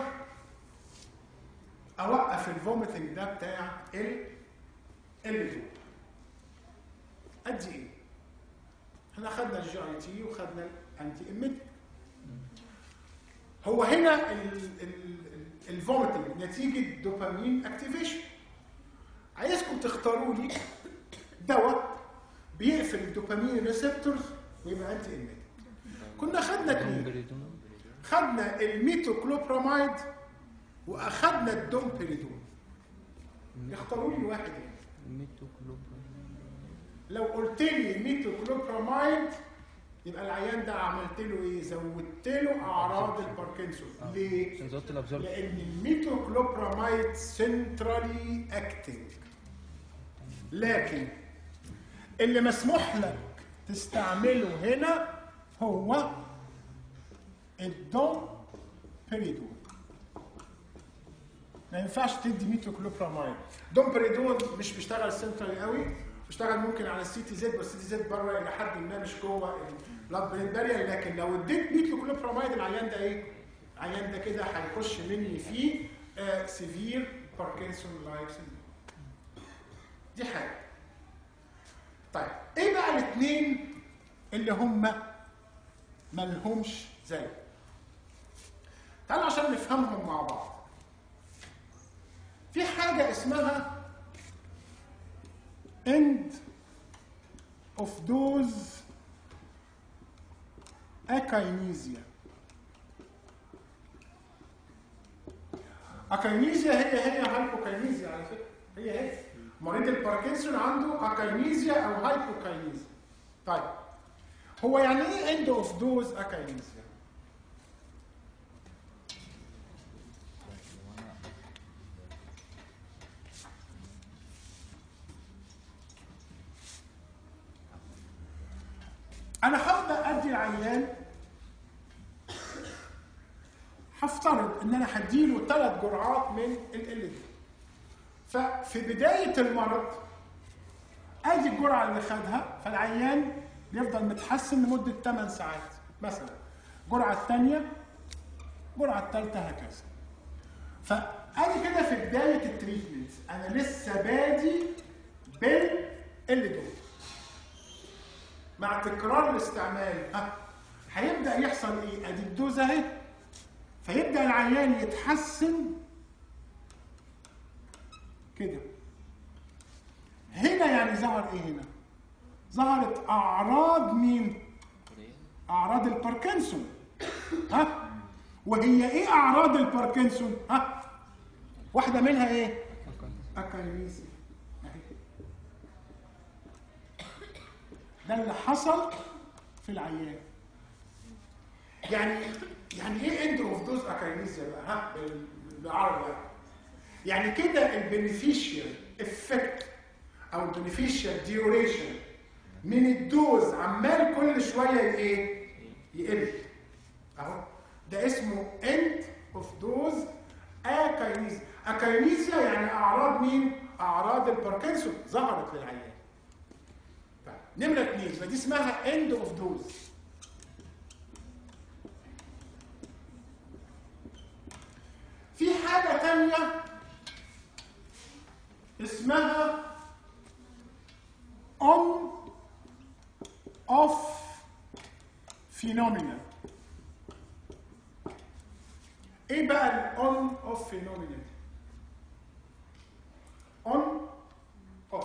اوقف الفوميتنج ده بتاع ال ال ادي ايه احنا خدنا الجي اي تي وخدنا الانتي اميت هو هنا الفوميتنج نتيجه دوبامين اكتيفيشن عايزكم تختاروا لي دواء بيقفل الدوبامين ريسبتورز ويبقى انتي اميت كنا خدنا اتنين دومبريدون خدنا الميتوكلوبراميد واخدنا الدومبريدون اختاروا لي واحد يعني. ميتوكلوبرامين لو قلت لي ميتوكلوبراميد يبقى العيان ده عملت له ايه زودت له اعراض الباركنسون ليه عشان زودت الابزورب لان الميتوكلوبراميد سنترالي اكتنج لكن اللي مسموح لك تستعمله هنا هو الدوم بريدون ما ينفعش تدي ميتوكلوبراميد دوم بريدون مش بيشتغل سنترالي قوي بيشتغل ممكن على السي تي زد والسي تي زد بره الى حد ما مش جوه البلاد برين بارير لكن لو اديت ميتوكلوبراميد العيان ده ايه؟ العيان ده كده هيخش مني فيه سيفير باركنسون لايك سيندروم دي حاجه طيب ايه بقى الاثنين اللي هم مالهمش زي تعالوا عشان نفهمهم مع بعض في حاجة اسمها end of dose akainisia akainisia هي هي هايبوكاينيزيا على فكرة هي هي مريض الباركنسون عنده اكاينيزيا او هايبوكاينيزيا طيب هو يعني ايه end of dose akainisia انا هبدا ادي العيان هفترض ان انا هديله ثلاث جرعات من ال دي ففي بدايه المرض ادي الجرعه اللي خدها فالعيان بيفضل متحسن لمده 8 ساعات مثلا الجرعه الثانيه الجرعه الثالثه هكذا فادي كده في بدايه التريتمنت انا لسه بادي بال دول مع تكرار الاستعمال ها هيبدا يحصل ايه ادي الدوز اهي فيبدا العيان يتحسن كده هنا يعني ظهر ايه هنا ظهرت اعراض مين اعراض الباركنسون ها وهي ايه اعراض الباركنسون ها واحده منها ايه اكاينيزيا اهي ده اللي حصل في العيان يعني يعني ايه اند اوف دوز اكاينيزيا بقى ها بال- بالعربي يعني يعني كده البنفيشال افكت او البنفيشال ديوريشن من الدوز عمال كل شويه ايه يقل اهو ده اسمه end of dose اكاينيزيا اكاينيزيا يعني اعراض مين اعراض الباركنسون ظهرت للعيان طيب نمره اثنين يبقى دي اسمها end of dose في حاجه تانية اسمها on off phenomena ايه بقى الاون اوف فينومينا دي اون اوف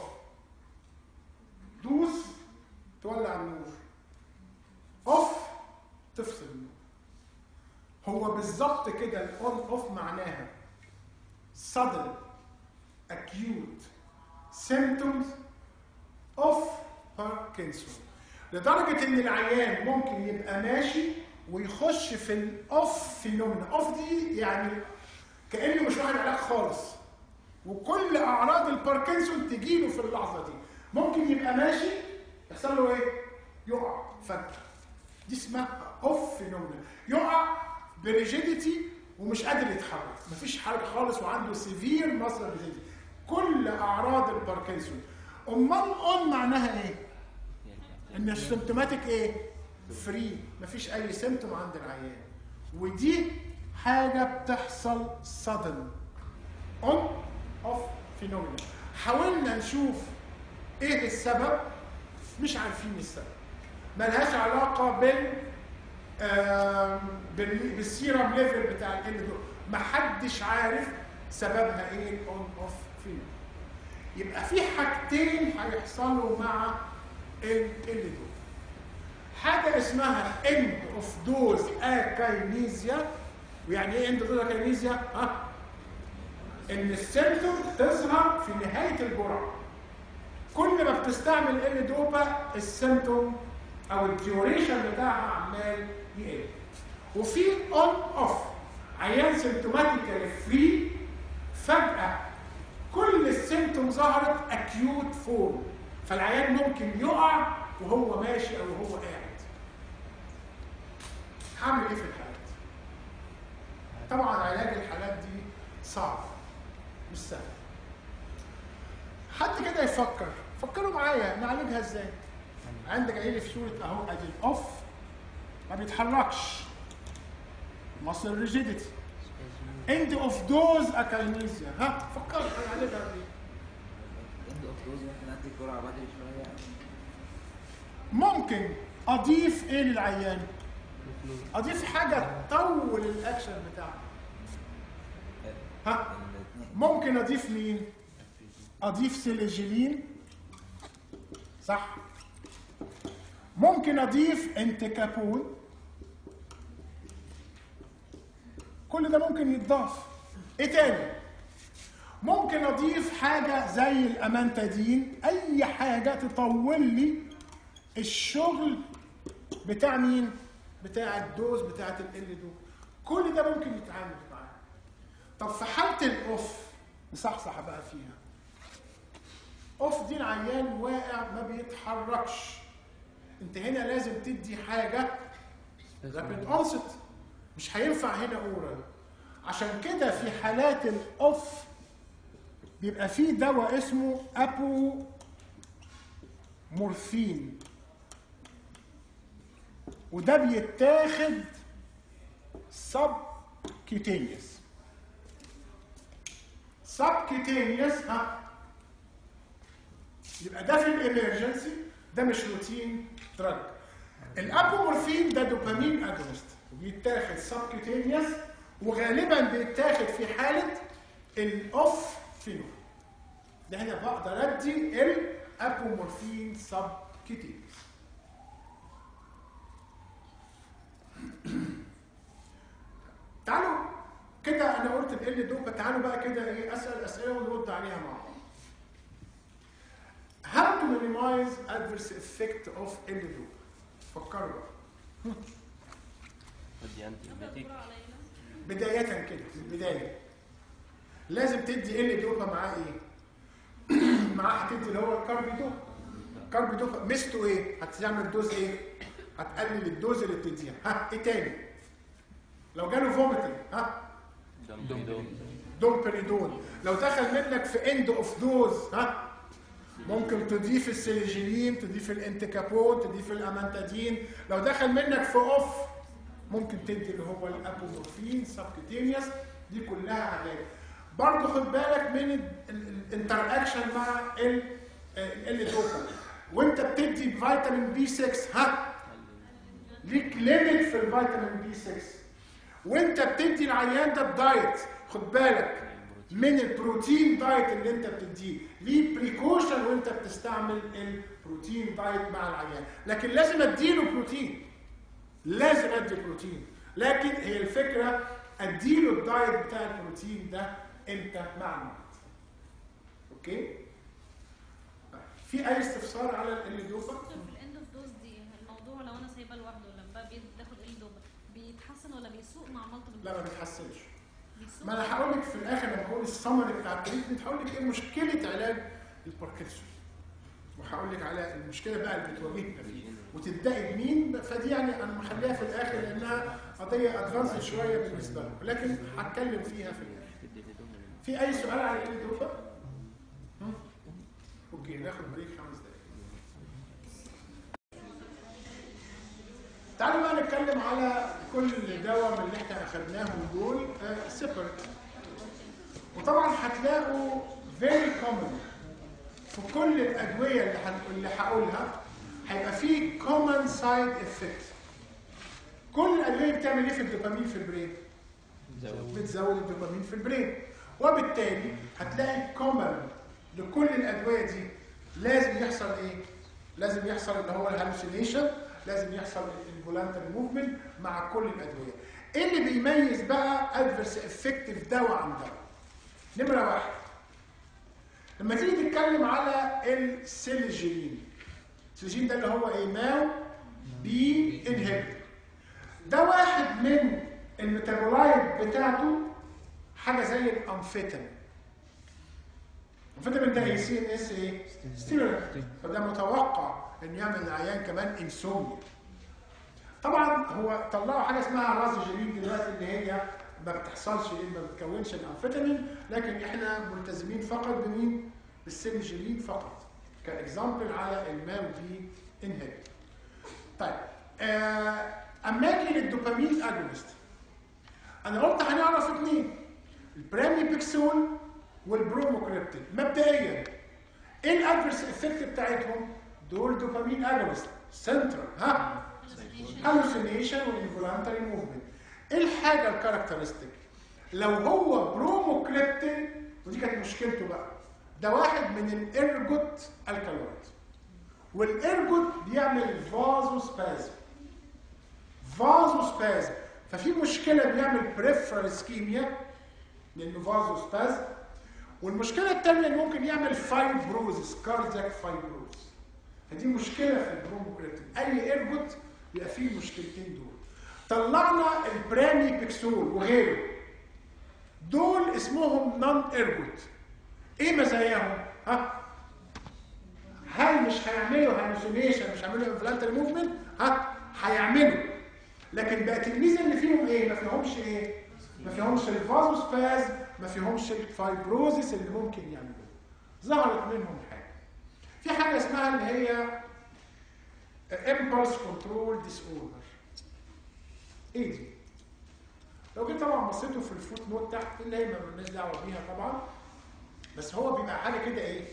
دوس تولع النور اوف تفصل النور هو بالظبط كده الاون اوف معناها sudden acute symptoms of Parkinson لدرجة إن العيان ممكن يبقى ماشي ويخش في الأوف فينومينا أوف دي يعني كأنه مش واخد علاج خالص وكل أعراض الباركنسون تجيله في اللحظة دي ممكن يبقى ماشي يحصل له إيه؟ يقع فجأة دي اسمها أوف فينومينا يقع بريجيديتي ومش قادر يتحرك مفيش حاجة خالص وعنده سيفير مصر ريجيديتي كل أعراض الباركنسون أمال أون معناها إيه؟ ان السيمتوماتيك ايه فري مفيش اي سيمتوم عند العيان ودي حاجه بتحصل sudden on off phenomena حاولنا نشوف ايه السبب مش عارفين السبب ملهاش علاقه بال آم، بال- بالسيرم ليفل بتاع ال دول محدش عارف سببها ايه الاون اوف فينومينا يبقى في حاجتين هيحصلوا مع ال دول حاجه اسمها اند اوف دوز اكاينيزيا ويعني ايه اند دوز اكاينيزيا ها ان السيمتوم تظهر في نهايه الجرعه كل ما بتستعمل ال دوبا السيمتوم او الديوريشن بتاعها عمال يقل وفي اون اوف عيان سيمتوماتيكال فري فجاه كل السيمتوم ظهرت اكيوت فورم فالعيان ممكن يقع وهو ماشي او وهو قاعد هعمل ايه في الحالات طبعا علاج الحالات دي صعب مش سهل حد كده يفكر فكروا معايا نعالجها ازاي عندك جاي لي في صوره اهو ادي الاوف ما بيتحركش مصل ريجيديتي اند اوف دوز اكاينيزيا ها فكروا هنعالجها ازاي اند اوف دوز ممكن ادي الجرعه بدري شويه ممكن اضيف ايه للعيان اضيف حاجه تطول الاكشن بتاعه ها الاثنين ممكن اضيف مين اضيف سيليجيلين صح ممكن اضيف انتكابون كل ده ممكن يتضاف ايه تاني ممكن اضيف حاجه زي الامانتادين اي حاجه تطول لي الشغل بتاع مين بتاع الدوز بتاعه ال دو كل ده ممكن يتعامل معاه طب في حاله الاوف نصحصح بقى فيها اوف دي العيان واقع ما بيتحركش انت هنا لازم تدي حاجه رابid onset مش هينفع هنا اورال عشان كده في حالات الاوف بيبقى فيه دواء اسمه ابو مورفين وده بيتاخد سب كيتينيوس سب كيتينيوس ها يبقى ده في الامرجنسي ده مش روتين دراج الابومورفين ده دوبامين اجونست وبيتاخد سب كيتينيوس وغالبا بيتاخد في حاله الاوف فينو ده هنا بقدر ادي الابومورفين سب كيتينيوس تعالوا كده انا قلت ال دوبا تعالوا بقى كده ايه اسال اسئله ونرد عليها مع بعض How to minimize adverse effect of ال دوبا فكروا بقى بدي انتي بيتيك بداية كده من البداية لازم تدي ال دوبا معاه ايه؟ معاه هتدي اللي هو الكاربيدو الكاربيدوبا ميزته ايه؟ هتعمل دوز ايه؟ هتقلل الدوز اللي بتديها ها ايه تاني؟ لو جاله فوميتنج ها دم دومبريدون لو دخل منك في اند اوف دوز ها ممكن تضيف السيليجيلين تضيف الانتكابون تضيف الامانتادين لو دخل منك في اوف ممكن تدي اللي هو الابومورفين سبكتينيوس دي كلها علاج برضه خد بالك من الانتر اكشن مع ال دوبا وانت بتدي فيتامين بي 6 ها ليك ليميت في الفيتامين بي 6 وانت بتدي العيان ده بدايت خد بالك من البروتين دايت اللي انت بتديه ليه بريكوشن وانت بتستعمل البروتين دايت مع العيان لكن لازم اديله بروتين لازم ادي بروتين لكن هي الفكره اديله الدايت بتاع البروتين ده امتى مع الوقت اوكي في اي استفسار على اللي بيوصل دكتور في الاند اوف دوز دي الموضوع لو انا سايباه لوحده لما بياخد ال دوبا بيتحسن ولا بيسوء مع مالتيبل لا ما بيتحسنش بيسوء ما انا هقول لك في الاخر لما هقول السمري بتاع التريتمنت هقول لك ايه مشكله علاج الباركنسون وهقول لك على المشكله بقى اللي بتواجهنا فيه وتبداي بمين فدي يعني انا مخليها في الاخر لانها قضيه ادفانس شويه بالنسبه لكم لكن هتكلم فيها في الاخر في اي سؤال على الدوبا؟ هم؟ اوكي ناخد بريك خمس دقايق تعالوا بقى نتكلم على كل دواء من اللي احنا اخدناهم دول سيبرت وطبعا هتلاقوا فيري كومن في كل الادويه اللي هن- اللي هقولها هيبقى فيه كومن سايد افكت كل الادويه بتعمل ايه في الدوبامين في البرين؟ بتزود الدوبامين في البرين وبالتالي هتلاقي كومن لكل الادويه دي لازم يحصل ايه؟ لازم يحصل اللي هو الهالوسينيشن لازم يحصل الانفولانتري موفمنت مع كل الادويه. ايه اللي بيميز بقى ادفرس افكتيف دواء عن دواء؟ نمره واحد لما تيجي تتكلم على السيلجين السيلجين ده اللي هو ايه؟ ماو بي انهبيتور ده واحد من الميتابولايت بتاعته حاجه زي الامفيتامين الامفيتامين ده ايه سي ان اس ايه ستيرولينت فده متوقع ان يعمل العيان كمان انسوميا طبعا هو طلعوا حاجه اسمها رازوجيرين دلوقتي اللي هي ما بتحصلش ايه ما بتكونش الامفيتامين لكن احنا ملتزمين فقط بمين بالسيلجيرين فقط كاكزامبل على الماو بي انهبيتور طيب آه اما اجي للدوبامين اجونست انا قلت هنعرف اثنين البراميبيكسول والبروموكريبتين مبدئيا ايه الادفرس افكت بتاعتهم دول دوبامين اجونست سنترال ها هالوسينيشن والانفولانتري موفمنت ايه الحاجه الكاركترستيك لو هو بروموكريبتين ودي كانت مشكلته بقى ده واحد من الارجوت الكالويد والارجوت بيعمل فازو سبازم فازو سبازم ففي مشكله بيعمل بريفرال اسكيميا لانه فازو سبازم والمشكله الثانيه انه ممكن يعمل فايبروزس كاردياك فايبروز فدي مشكله في البروموكريبتين اي ارجوت بيبقى فيه المشكلتين دول طلعنا البرامي بيكسول وغيره دول اسمهم نون ارجوت ايه مزاياهم ها هل مش هيعملوا هالوسينيشن مش هيعملوا انفلانتري موفمنت ها هيعملوا لكن بقت الميزه اللي فيهم ايه ما فيهمش ايه ما فيهمش الفازوسباز ما فيهمش الفايبروزيس اللي ممكن يعملوه ظهرت منهم حاجه في حاجه اسمها اللي هي impulse control disorder ايه دي لو جيت طبعا بصيتوا في الفوت نوت تحت اللي هي مالناش دعوه بيها طبعا بس هو بيبقى حاجه كده ايه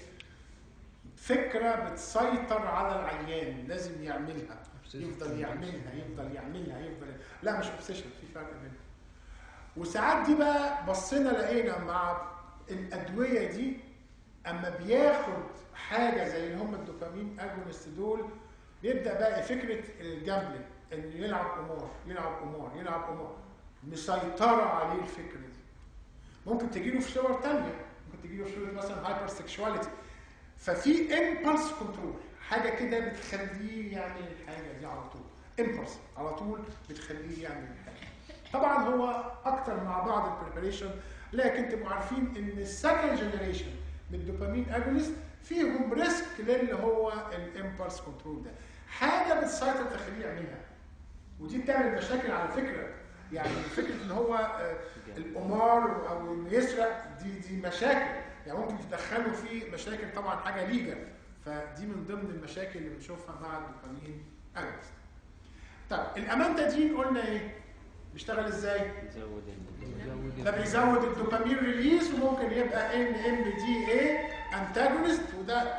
فكره بتسيطر على العيان لازم يعملها يفضل يعملها يفضل يعملها يفضل لا مش اوبسيشن في فرق بينهم وساعات دي بقى بصينا لقينا مع الادويه دي اما بياخد حاجه زي اللي هم الدوبامين اجونست دول بيبدا بقى فكره الجامبلينج انه يلعب قمار يلعب قمار يلعب قمار مسيطره عليه الفكره دي ممكن تجيله في صور ثانيه ممكن تجيله في صوره مثلا هايبر سكشواليتي ففي امبلس كنترول حاجه كده بتخليه يعمل الحاجه دي على طول امبلس على طول بتخليه يعمل الحاجه طبعا هو اكتر مع بعض البريباريشن لكن تبقوا عارفين ان السكند جنريشن من الدوبامين اجونست فيهم ريسك للي هو الامبلس كنترول ده حاجه بتسيطر تخليه يعملها ودي بتعمل مشاكل على فكره يعني فكره ان هو آه، القمار او انه يسرق دي دي مشاكل يعني ممكن تدخله في مشاكل طبعا حاجه ليجل فدي من ضمن المشاكل اللي بنشوفها مع الدوبامين اجونست طيب الامانتادين قلنا ايه بيشتغل ازاي يزود ال زود ده بيزود الدوبامين ريليز وممكن يبقى ان ام دي اي انتاجونست وده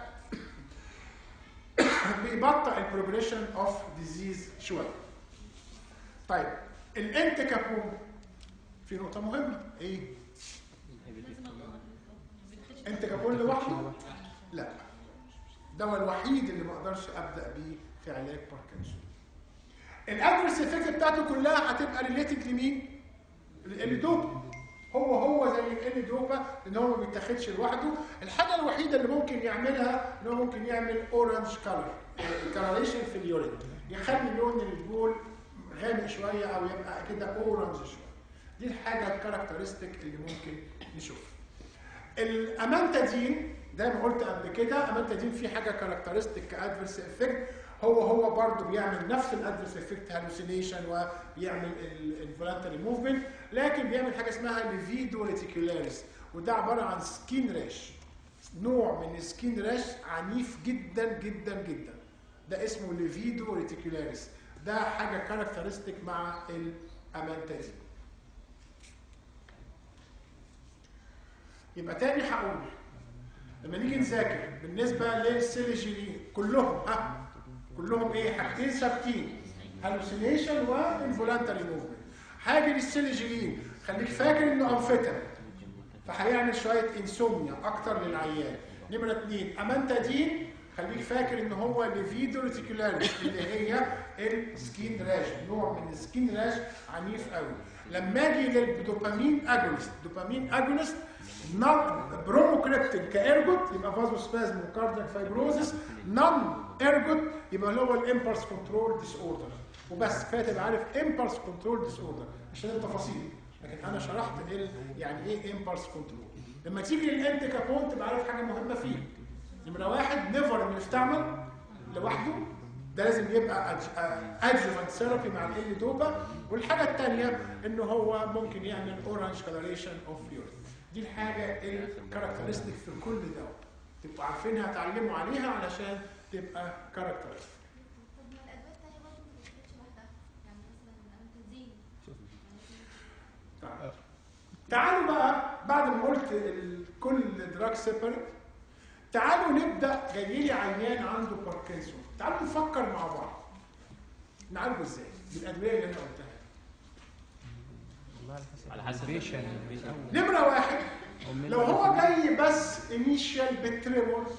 بيبطئ البروجريشن اوف ديزيز شويه. طيب الانتكابون في نقطه مهمه ايه؟ لازم أبقى- ما بيدخلش انتكابون لوحده؟ لا الدواء الوحيد اللي ما اقدرش ابدا بيه في علاج باركنسون. الادرس افكت بتاعته كلها هتبقى ريليتد لمين؟ للدوبا هو هو زي ال دوبا لان هو ما بيتاخدش لوحده الحاجه الوحيده اللي ممكن يعملها ان هو ممكن يعمل اورنج كلر الكلريشن في اليورين يخلي لون البول غامق شويه او يبقى كده اورنج شويه دي الحاجه الكاركترستيك اللي ممكن نشوفها الامانتادين زي ما قلت قبل كده امانتادين فيه حاجه كاركترستيك كادفرس افكت هو هو برضه بيعمل نفس الادفرس افكت هالوسينيشن وبيعمل الفولنتري موفمنت لكن بيعمل حاجه اسمها ليفيدو ريتيكولاريس وده عباره عن سكين راش نوع من السكين راش عنيف جدا جدا جدا ده اسمه ليفيدو ريتيكولاريس ده حاجه كاركترستيك مع الامانتادين يبقى تاني هقول لما نيجي نذاكر بالنسبه للسيليجينين كلهم ها كلهم ايه حاجتين ثابتين هالوسينيشن والفولنتري موفمنت هاجي للسيليجينين خليك فاكر انه انفيتامين فهيعمل شويه انسوميا اكتر للعيان نمره اثنين امانتادين خليك فاكر ان هو ليفيدو ريتيكولاريس اللي هي السكين راش نوع من السكين راش عنيف قوي لما اجي للدوبامين اجونست دوبامين اجونست نون بروموكريبتين كارجوت يبقى فازو سبازم وكاردياك فايبروزس نون ارجوت يبقى اللي هو الامبلس كنترول ديس اوردر وبس كفايه تبقى عارف امبلس كنترول ديس اوردر عشان التفاصيل لكن انا شرحت ايه يعني ايه امبلس كنترول لما تيجي للانتيكابون تبقى عارف حاجه مهمه فيه نمره واحد نيفر انه يستعمل لوحده ده لازم يبقى ادجوفنت ثيرابي مع ال دوبا والحاجه الثانيه انه هو ممكن يعمل اورنج كلوريشن اوف يورين دي الحاجه الكاركترستيك في كل دواء تبقوا عارفينها تعلموا عليها علشان تبقى كاركترستيك طب ما الادويه التانيه برضه ما بتتاخدش لوحدها يعني مثلا الانتازين طيب. تعالوا بقى بعد ما قلت ال- كل دراج سيبريت تعالوا نبدا جاي لي عيان عنده باركنسون تعالوا نفكر مع بعض نعالجه ازاي بالادويه اللي انا قلتها والله على حسب على حسب البيشن البيشن. نمره واحد أو من لو هو جاي بس انيشال بالتريمورز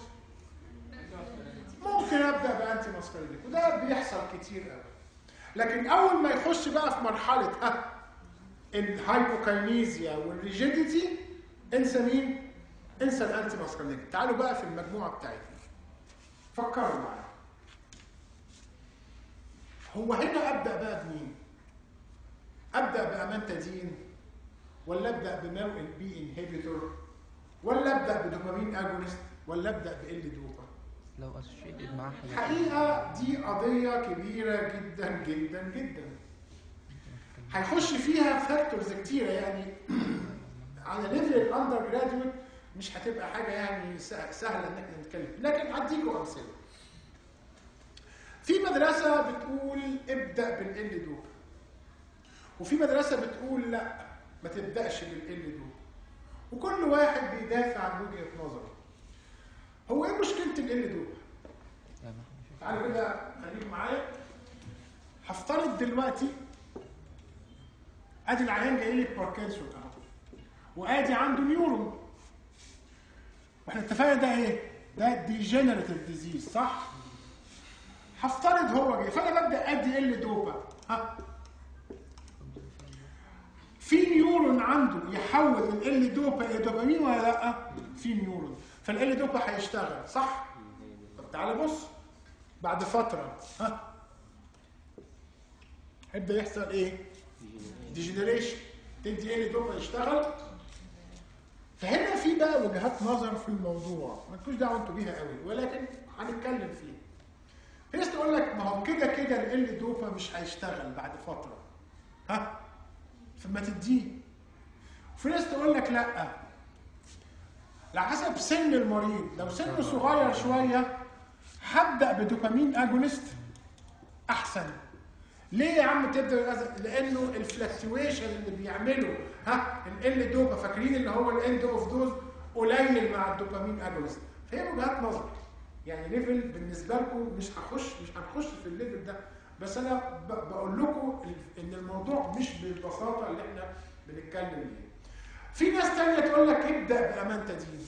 ممكن ابدا بانتي ماسكارينيك وده بيحصل كتير قوي لكن اول ما يخش بقى في مرحله ها الهايبوكاينيزيا والريجيديتي انسى مين؟ انسى الانتي ماسكارينيك تعالوا بقى في المجموعه بتاعتنا فكروا معايا هو هنا ابدا بقى بمين؟ ابدا بامانتادين ولا ابدا بنوع بي انهبيتور ولا ابدا بدوبامين اجونست ولا ابدا بال دوبا لو اسوشيتد معاه حاجات الحقيقه دي قضيه كبيره جدا جدا جدا هيخش فيها فاكتورز كتيره يعني على ليفل الاندر جراديويت مش هتبقى حاجه يعني سه- سهله ان احنا نتكلم لكن هديكوا امثله في مدرسه بتقول ابدا بالال دوبا وفي مدرسه بتقول لا ما تبداش بالال دوبا وكل واحد بيدافع عن وجهه نظره هو ايه مشكله ال دوبا لا، ما احنا شايفين. تعالوا كده خليكم معايا هفترض دلوقتي ادي العيان جاي لي باركنسون اهو وادي عنده نيورون واحنا اتفقنا ده ايه؟ ده ديجنريتيف ديزيز صح؟ هفترض هو جاي فانا ببدا ادي ال دوبا ها في نيورون عنده يحول من ال دوبا الى دوبامين ولا لا؟ في نيورون فال دوبا هيشتغل صح؟ طب تعالى بص بعد فترة ها هيبدأ يحصل ايه؟ ديجنريشن تدي ايه دوبا يشتغل فهنا في بقى وجهات نظر في الموضوع ما تكونش دعوه انتوا بيها قوي ولكن هنتكلم فيها في ناس تقول لك ما هو كده كده ال دوبا مش هيشتغل بعد فتره ها فما تديه وفي ناس تقول لك لا على حسب سن المريض لو سنه صغير شويه هبدا بدوبامين اجونست احسن ليه يا عم تبدا بالأز- لانه الفلكتويشن اللي بيعمله ها ال دوبا فاكرين اللي هو الاند اوف دوز قليل مع الدوبامين اجونست فهي وجهات نظر يعني ليفل بالنسبه لكم مش هخش مش هنخش في الليفل ده بس انا ب- بقول لكم ال- ان الموضوع مش بالبساطه اللي احنا بنتكلم بيها في ناس تانية تقول لك ابدا بامانتادين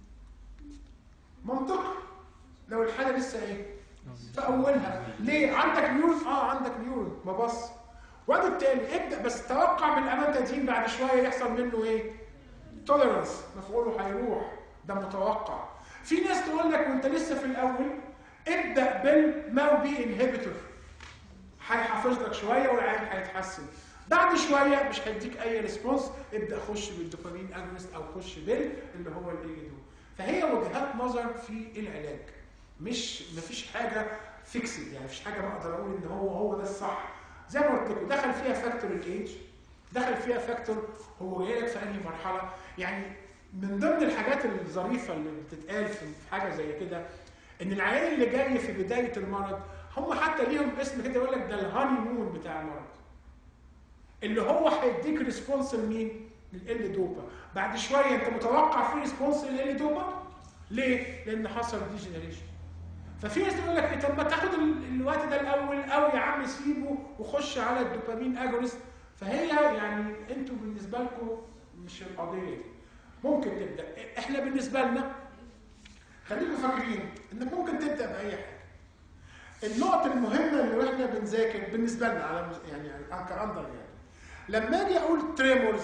منطقي لو الحاله لسه ايه في اولها ليه عندك نيورون اه عندك نيورون ما بص وبالتالي ابدا بس توقع من الامانتادين بعد شويه يحصل منه ايه توليرانس مفعوله هيروح ده متوقع في ناس تقول لك وانت لسه في الاول ابدا بالماو بي انهبيتور هيحافظ لك شويه والعين هيتحسن بعد شويه مش هيديك اي ريسبونس ابدا خش بالدوبامين اجونست او خش بال اللي هو الاي دو فهي وجهات نظر في العلاج مش مفيش حاجه فيكسد يعني مفيش حاجه بقدر اقول ان هو هو ده الصح زي ما قلت لكم دخل فيها فاكتور الايدج دخل فيها فاكتور هو جاي لك في انهي مرحله يعني من ضمن الحاجات الظريفه اللي بتتقال في في حاجه زي كده ان العيان اللي جاي في بدايه المرض هم حتى ليهم اسم كده يقول لك ده الهاني مون بتاع المرض اللي هو هيديك ريسبونس لمين؟ لل دوبا بعد شويه انت متوقع في ريسبونس لل دوبا ليه؟ لان حصل ديجنريشن ففي ناس تقول لك إيه طب ما تاخد ال- الوقت ده الاول او يا عم سيبه وخش على الدوبامين اجونست فهي يعني انتوا بالنسبه لكم مش القضيه دي ممكن تبدا احنا بالنسبه لنا خليكم فاكرين انك ممكن تبدا باي حاجه النقط المهمه اللي احنا بنذاكر بالنسبه لنا على مز- يعني كاندر يعني لما اجي اقول تريمورز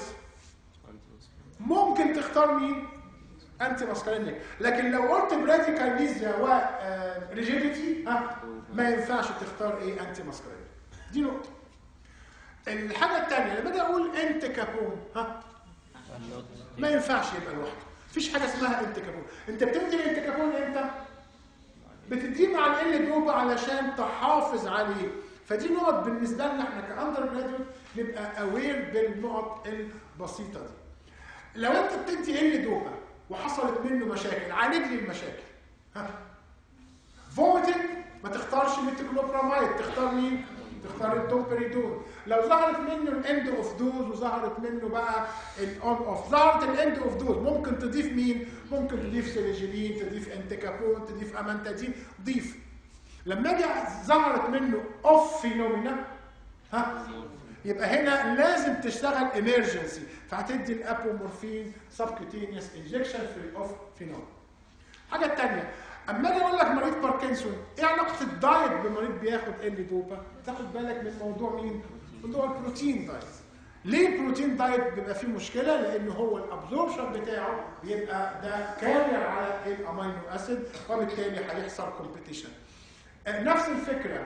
ممكن تختار مين؟ انتي ماسكارينيك لكن لو قلت براديكاليزيا وريجيديتي ها ما ينفعش تختار ايه انتي ماسكارينيك دي نقطه الحاجه الثانيه لما اجي اقول انت كابون ها ما ينفعش يبقى لوحده مفيش حاجه اسمها انت كابون انت بتدي الانت كابون امتى بتديه مع ال دوبا علشان تحافظ عليه فدي نقط بالنسبه لنا احنا كاندر جراديوت نبقى اوير بالنقط البسيطه دي لو انت بتدي ال دوبا وحصلت منه مشاكل عالج لي المشاكل ها فوميتنج ما تختارش ميتيكلوبرامايد تختار مين تختار الدوبريدون لو ظهرت منه الاند اوف دوز وظهرت منه بقى الاون اوف ظهرت الاند اوف دوز ممكن تضيف مين ممكن تضيف سيليجيلين تضيف انتيكابون تضيف امانتادين ضيف لما اجي ظهرت منه اوف فينومينا ها يبقى هنا لازم تشتغل امرجنسي فهتدي الابومورفين سبكوتينيوس انجكشن في الاوف فينومينا الحاجه الثانيه اما اجي اقول لك مريض باركنسون ايه علاقه الدايت بمريض بياخد ال دوبا تاخد بالك من موضوع مين موضوع البروتين دايت ليه البروتين دايت بيبقى فيه مشكله لان هو الابزوربشن بتاعه بيبقى ده كارير على الامينو اسيد وبالتالي هيحصل كومبيتيشن نفس الفكره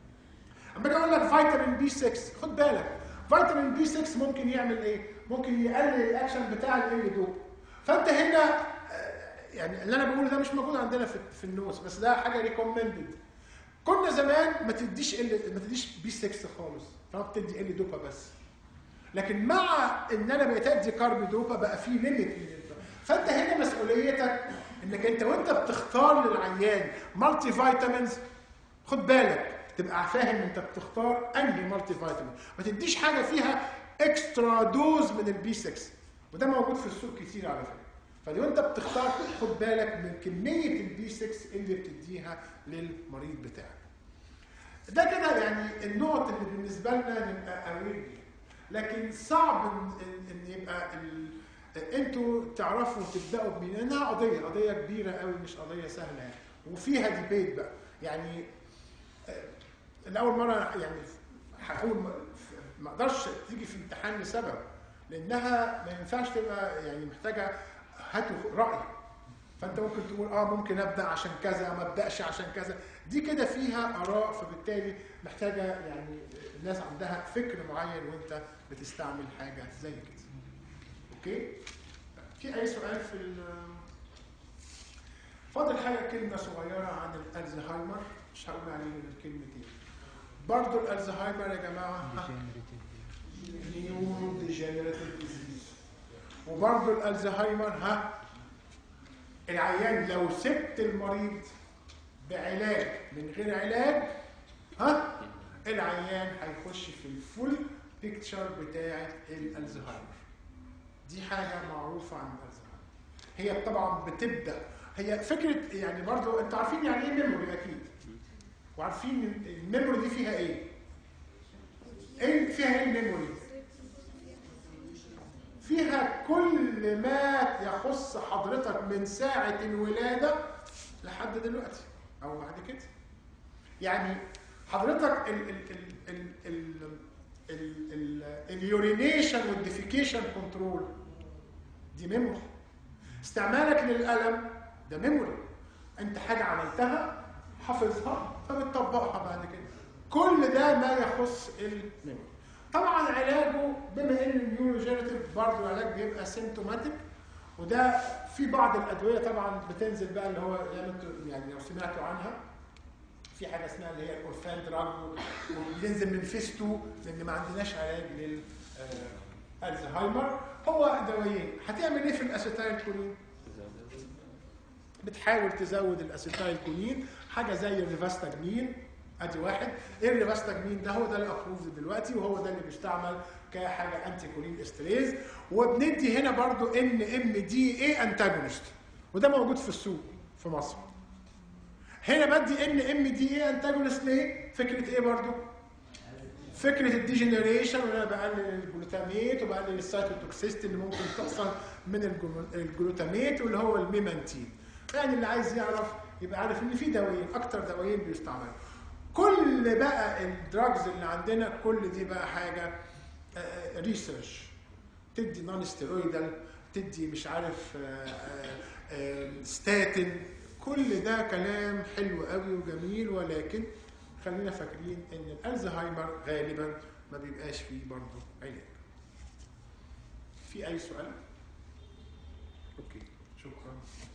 اما اجي اقول لك فيتامين بي 6 خد بالك فيتامين بي 6 ممكن يعمل ايه ممكن يقلل الاكشن بتاع ال دوبا فانت هنا يعني اللي انا بقوله ده مش موجود عندنا في في النوس بس ده حاجه ريكومندد كنا زمان ما تديش ال ما تديش بي 6 خالص فبتدي ال دوبا بس لكن مع ان انا بقيت ادي كارب دوبا بقى في ليميت فانت هنا مسؤوليتك انك انت وانت بتختار للعيان مالتي فيتامينز خد بالك تبقى فاهم انت بتختار انهي مالتي فيتامين ما تديش حاجه فيها اكسترا دوز من البي 6 وده موجود في السوق كتير على فكره فلو انت بتختار خد بالك من كميه البي 6 اللي بتديها للمريض بتاعك ده كده يعني النقط اللي بالنسبه لنا نبقى اوير بيها لكن صعب ان, إن يبقى ال... انتوا تعرفوا تبداوا بمين لانها قضيه قضيه كبيره قوي مش قضيه سهله يعني وفيها ديبيت بقى يعني الاول مره يعني هقول ما اقدرش تيجي في امتحان لسبب لانها ما ينفعش تبقى يعني محتاجه هاتوا راي فانت ممكن تقول اه ممكن ابدا عشان كذا ما ابداش عشان كذا دي كده فيها اراء فبالتالي محتاجه يعني الناس عندها فكر معين وانت بتستعمل حاجه زي كده اوكي في اي سؤال في ال فاضل حاجه كلمه صغيره عن الالزهايمر مش هقول عليه غير كلمتين برضه الالزهايمر يا جماعه ها، نيورو ديجنريتيف ديزيز وبرضه الالزهايمر ها العيان لو سبت المريض بعلاج من غير علاج ها العيان هيخش في الفول بيكتشر بتاعه الالزهايمر دي حاجه معروفه عن الالزهايمر هي طبعا بتبدا هي فكره يعني برضو انتوا عارفين يعني ايه ميموري اكيد وعارفين الميموري دي فيها ايه ايه فيها ايه الميموري فيها كل ما يخص حضرتك من ساعة الولادة لحد دلوقتي أو بعد كده. يعني حضرتك ال ال ال ال ال ال ال اليورينيشن والديفيكيشن كنترول دي ميموري. استعمالك للقلم ده ميموري. أنت حاجة عملتها حافظها فبتطبقها بعد كده. كل ده ما يخص الميموري. طبعا علاجه بما ان النيوروجينيتيف برضه العلاج بيبقى سيمتوماتيك وده في بعض الادويه طبعا بتنزل بقى اللي هو زي ما انتوا يعني لو سمعتوا عنها في حاجه اسمها اللي هي الاورفان دراج وبينزل من فيس 2 لان ما عندناش علاج لل آه، الزهايمر هو دوايين هتعمل ايه في الاسيتايل كولين؟ بتحاول تزود الاسيتايل كولين حاجه زي الريفاستاجمين ادي واحد ايه الريفاستاجمين ده هو ده الابروفد دلوقتي وهو ده اللي بيستعمل كحاجه انتي كولين استريز وبندي هنا برضو ان ام دي اي انتاجونست وده موجود في السوق في مصر هنا بدي ان ام دي اي انتاجونست ليه فكره ايه برضو فكره الديجنريشن وان انا بقلل الجلوتاميت وبقلل السايتوتوكسيستي اللي ممكن تحصل من الجلو- الجلوتاميت واللي هو الميمانتين يعني اللي عايز يعرف يبقى عارف ان في دوايين اكتر دوايين بيستعملوا كل بقى الدراجز اللي عندنا كل دي بقى حاجه ريسيرش تدي نون ستيرويدال تدي مش عارف ستاتين كل ده كلام حلو قوي وجميل ولكن خلينا فاكرين ان الالزهايمر غالبا ما بيبقاش فيه برضه علاج في اي سؤال اوكي شكرا